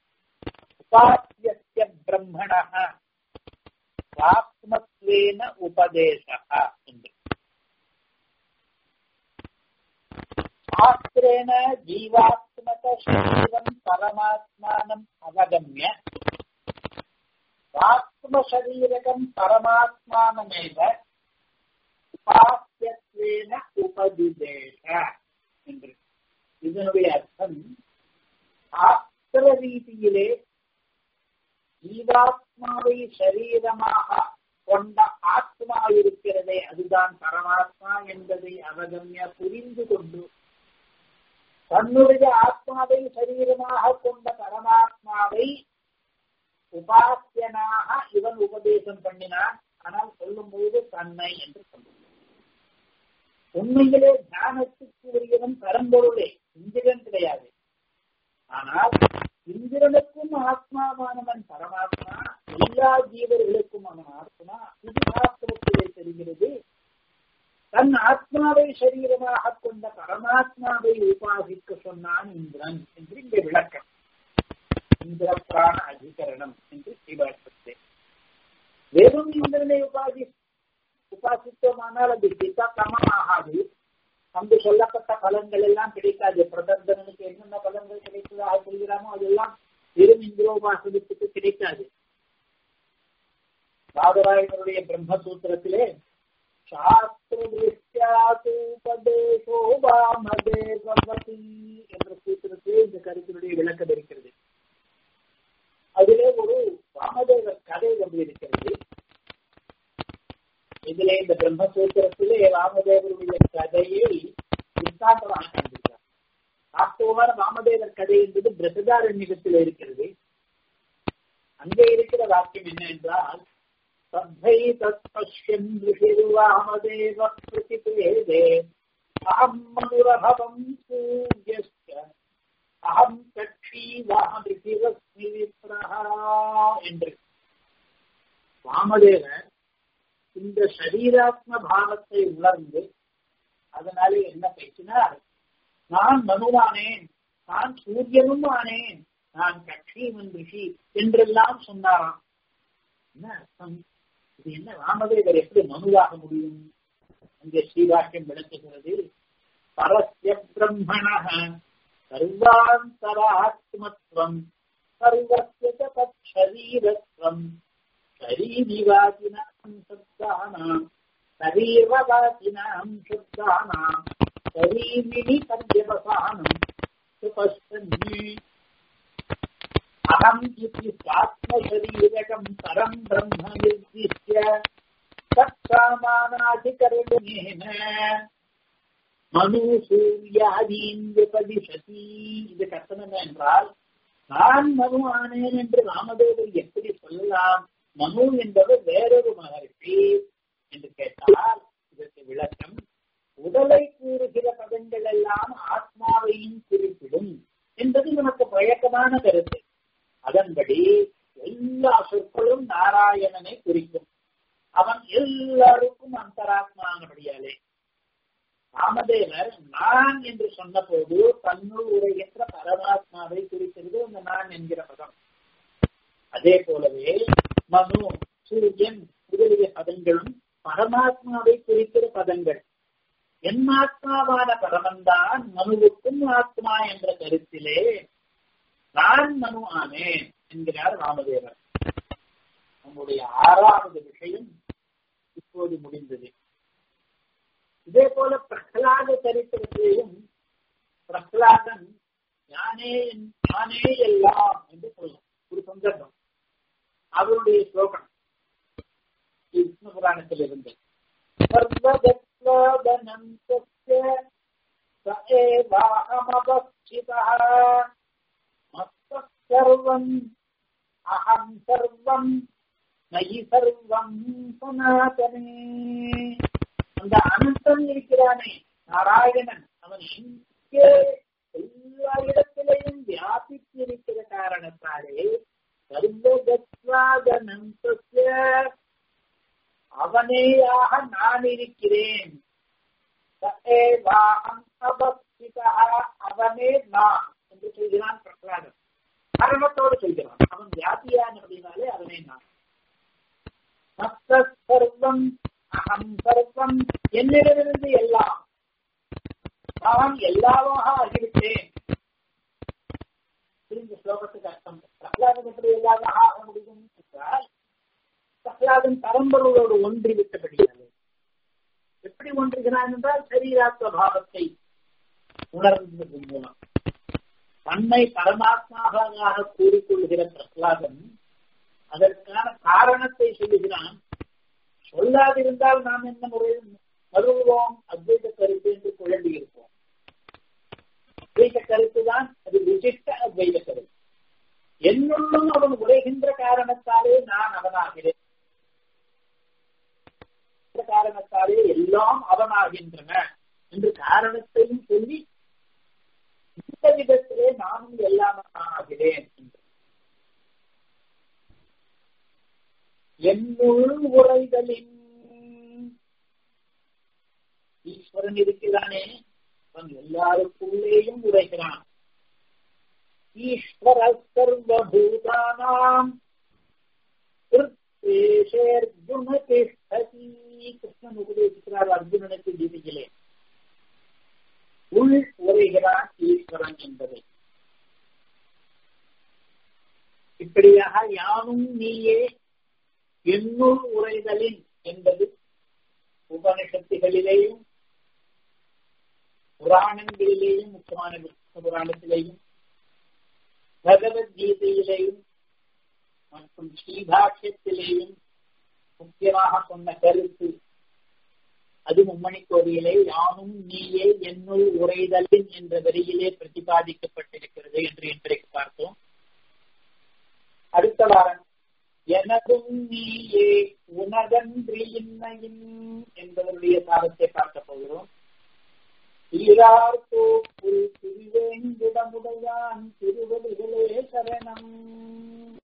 உபாசிய பிரம்மண ஆத்மத்வேன உபதேச என்று சாஸ்திரேன ஜீவாத்மக சரீரம் பரமாத்மானம் அவகமிய ஆத்மசரீரகம் பரமாத்மானமேவ உபாசியத்வேன உபதிதேச என்று இதனுடைய அர்த்தம் சாஸ்திர ரீதியிலே ஜீவாத்மாவை சரீரமாக கொண்ட ஆத்மா இருக்கிறதே அதுதான் பரமாத்மா என்பதை அவகமிய புரிந்து கொண்டு தன்னுடைய ஆத்மாவை சரீரமாக கொண்ட பரமாத்மாவை உபாசியனாக இவன் உபதேசம் பண்ணினான் ஆனால் சொல்லும் பொழுது தன்னை என்று சொல்லுவான் உண்மையிலே தியானத்துக்கு உரியவன் பரம்பொருளே இந்திரன் கிடையாது ஆனால் இந்திரனுக்கும் ஆத்மாவானவன் பரமாத்மா எல்லா ஜீவர்களுக்கும் அவன் ஆத்மா இது சாஸ்திரத்திலே தெரிகிறது தன் ஆத்மாவை சரீரமாக கொண்ட பரமாத்மாவை உபாசிக்க சொன்னான் இந்திரன் என்று இங்கே விளக்கம் இந்திர பிராண அதிகரணம் என்று ஸ்ரீபாஷ்பத்தே வெறும் இந்திரனை உபாசி உபாசித்தோமானால் அது சித்தமாக ஆகாது அங்கு சொல்லப்பட்ட பலன்கள் எல்லாம் கிடைக்காது பிரதர்தனனுக்கு என்னென்ன பலன்கள் கிடைத்ததாக சொல்கிறாமோ அதெல்லாம் வெறும் இந்திரோபாசனத்துக்கு கிடைக்காது ராதராயனுடைய பிரம்மசூத்திரத்திலே சாஸ்திரதேசோ வாமதேவதி என்ற சூத்திரத்திலே இந்த கருத்தினுடைய விளக்கம் இருக்கிறது அதிலே ஒரு வாமதேவர் கதை ஒன்று இருக்கிறது இதிலே இந்த பிரம்மசூத்திரத்திலே வாமதேவருடைய கதையை விசாந்தமாக காண்பித்தார் வாஸ்தவமான வாமதேவர் கதை என்பது பிரசதாரண்யத்தில் இருக்கிறது அங்கே இருக்கிற வாக்கியம் என்ன என்றால் तद्धै तत्पश्यन् ऋषिर्वामदेव प्रतिपेदे अहम् मधुरभवम् सूर्यश्च அகம் கட்சி வாமதிரஸ்மி விப்ரஹா என்று வாமதேவர் இந்த சரீராத்ம பாவத்தை உணர்ந்து அதனாலே என்ன பேசினார் நான் மனுவானேன் நான் சூரியனும் ஆனேன் நான் கட்சியும் ரிஷி என்றெல்லாம் சொன்னாராம் என்ன அர்த்தம் இது என்ன ராமதேவர் எப்படி மனுவாக முடியும் அங்கே ஸ்ரீவாக்கியம் விளக்குகிறது பரஸ்ய பிரம்மண சர்வாந்தராத்மத்வம் சர்வஸ்ய தரீரத்வம் शरीरिवाचिनां शब्दानां शरीरवाचिनां शब्दानां शरीरिणि पर्यवसानं सुपश्यन्ति अहम् इति स्वात्मशरीरकं परं ब्रह्म निर्दिश्य तत्सामानाधिकरणेन மனுசூரியாதீன் விபதிஷதி இது கர்த்தனம் என்றால் நான் மனு ஆனேன் என்று ராமதேவர் எப்படி சொல்லலாம் மனு என்பவர் வேறொரு மகர்ஷி என்று கேட்டால் இதற்கு விளக்கம் உடலை கூறுகிற பதங்கள் எல்லாம் ஆத்மாவையும் குறிப்பிடும் என்பது நமக்கு பழக்கமான கருத்து அதன்படி எல்லா சொற்களும் நாராயணனை குறிக்கும் அவன் எல்லாருக்கும் அந்தராத்மானபடியாலே ராமதேவர் நான் என்று சொன்ன போது தன்னுள் உரைகின்ற பரமாத்மாவை குறிக்கிறது அந்த நான் என்கிற பதம் அதே போலவே மனு சூரியன் முதலிய பதங்களும் பரமாத்மாவை குறிக்கிற பதங்கள் என் ஆத்மாவான பரமன்தான் மனுவுக்கும் ஆத்மா என்ற கருத்திலே நான் மனு ஆனேன் என்கிறார் ராமதேவர் நம்முடைய ஆறாவது விஷயம் இப்போது முடிந்தது இதே போல பிரகலாத சரித்திரத்திலேயும் பிரகலாதன் ஞானே ஞானே எல்லாம் என்று சொல்லும் ஒரு சந்தர்ப்பம் அவருடைய ஸ்லோகம் விஷ்ணு புராணத்தில் இருந்து சர்வதத்வாதனம் சத்ய ச ஏவாஹமவஸ்திதः மத்தः சர்வம் அகம் சர்வம் நகி சர்வம் சனாதனே அந்த அனந்தன் இருக்கிறானே நாராயணன் அவன் எங்கே எல்லா இடத்திலையும் வியாபித்திருக்கிற காரணத்தாலே சர்வகத்வாதனந்தஸ்ய அவனேயாக நான் இருக்கிறேன் அவனே நான் என்று சொல்கிறான் பிரகலாதன் காரணத்தோடு சொல்கிறான் அவன் வியாபியான் அப்படின்னாலே அவனே நான் மத்த சர்வம் அகம் சர்வம் என்னிடமிருந்து எல்லாம் நான் எல்லாமாக ஆகிவிட்டேன் இந்த ஸ்லோகத்துக்கு அர்த்தம் பிரகலாதன் எப்படி எல்லாமாக ஆக முடியும் என்றால் பிரகலாதன் பரம்பொருளோடு ஒன்றி விட்டபடியாலே எப்படி ஒன்றுகிறான் என்றால் சரீராத்ம பாவத்தை உணர்ந்தது மூலம் தன்னை பரமாத்மாவாக கூறிக்கொள்கிற பிரகலாதன் அதற்கான காரணத்தை சொல்லுகிறான் சொல்லாதிருந்தால் நாம் என்ன முறையில் மறுவோம் அத்வைத கருத்து என்று குழம்பி இருப்போம் அத்வைத கருத்து தான் அது விசிஷ்ட அத்வைத கருத்து என்னுள்ளும் அவன் உரைகின்ற காரணத்தாலே நான் அவனாகிறேன் காரணத்தாலே எல்லாம் அவனாகின்றன என்று காரணத்தையும் சொல்லி இந்த விதத்திலே நானும் எல்லாம் ஆகிறேன் என்று என்னுள் உரைதலின் ஈஸ்வரன் இருக்கிறானே அவன் எல்லாருக்குள்ளேயும் உரைகிறான் ஈஸ்வர சர்வபூதானாம் அர்ஜுன திஷ்டதி கிருஷ்ணன் உபதேசிக்கிறார் அர்ஜுனனுக்கு கீதையிலே உள் உரைகிறான் ஈஸ்வரன் என்பதை இப்படியாக யானும் நீயே என்னுள் உரைதலின் என்பது உபனிஷத்துகளிலேயும் புராணங்களிலேயும் முக்கியமான விஷ்ணு புராணத்திலேயும் பகவத்கீதையிலேயும் மற்றும் ஸ்ரீபாஷ்யத்திலேயும் முக்கியமாக சொன்ன கருத்து அது மும்மணி கோவிலே யானும் நீயே என்னுள் உரைதலின் என்ற வரியிலே பிரதிபாதிக்கப்பட்டிருக்கிறது என்று இன்றைக்கு பார்த்தோம் அடுத்த வாரம் எனதும் நீயே உனதன்றி இன்னையின் என்பதனுடைய சாரத்தை பார்க்க போகிறோம் ஈரார்த்தோ புல் திருவேங்குடமுடையான் திருவடிகளே சரணம்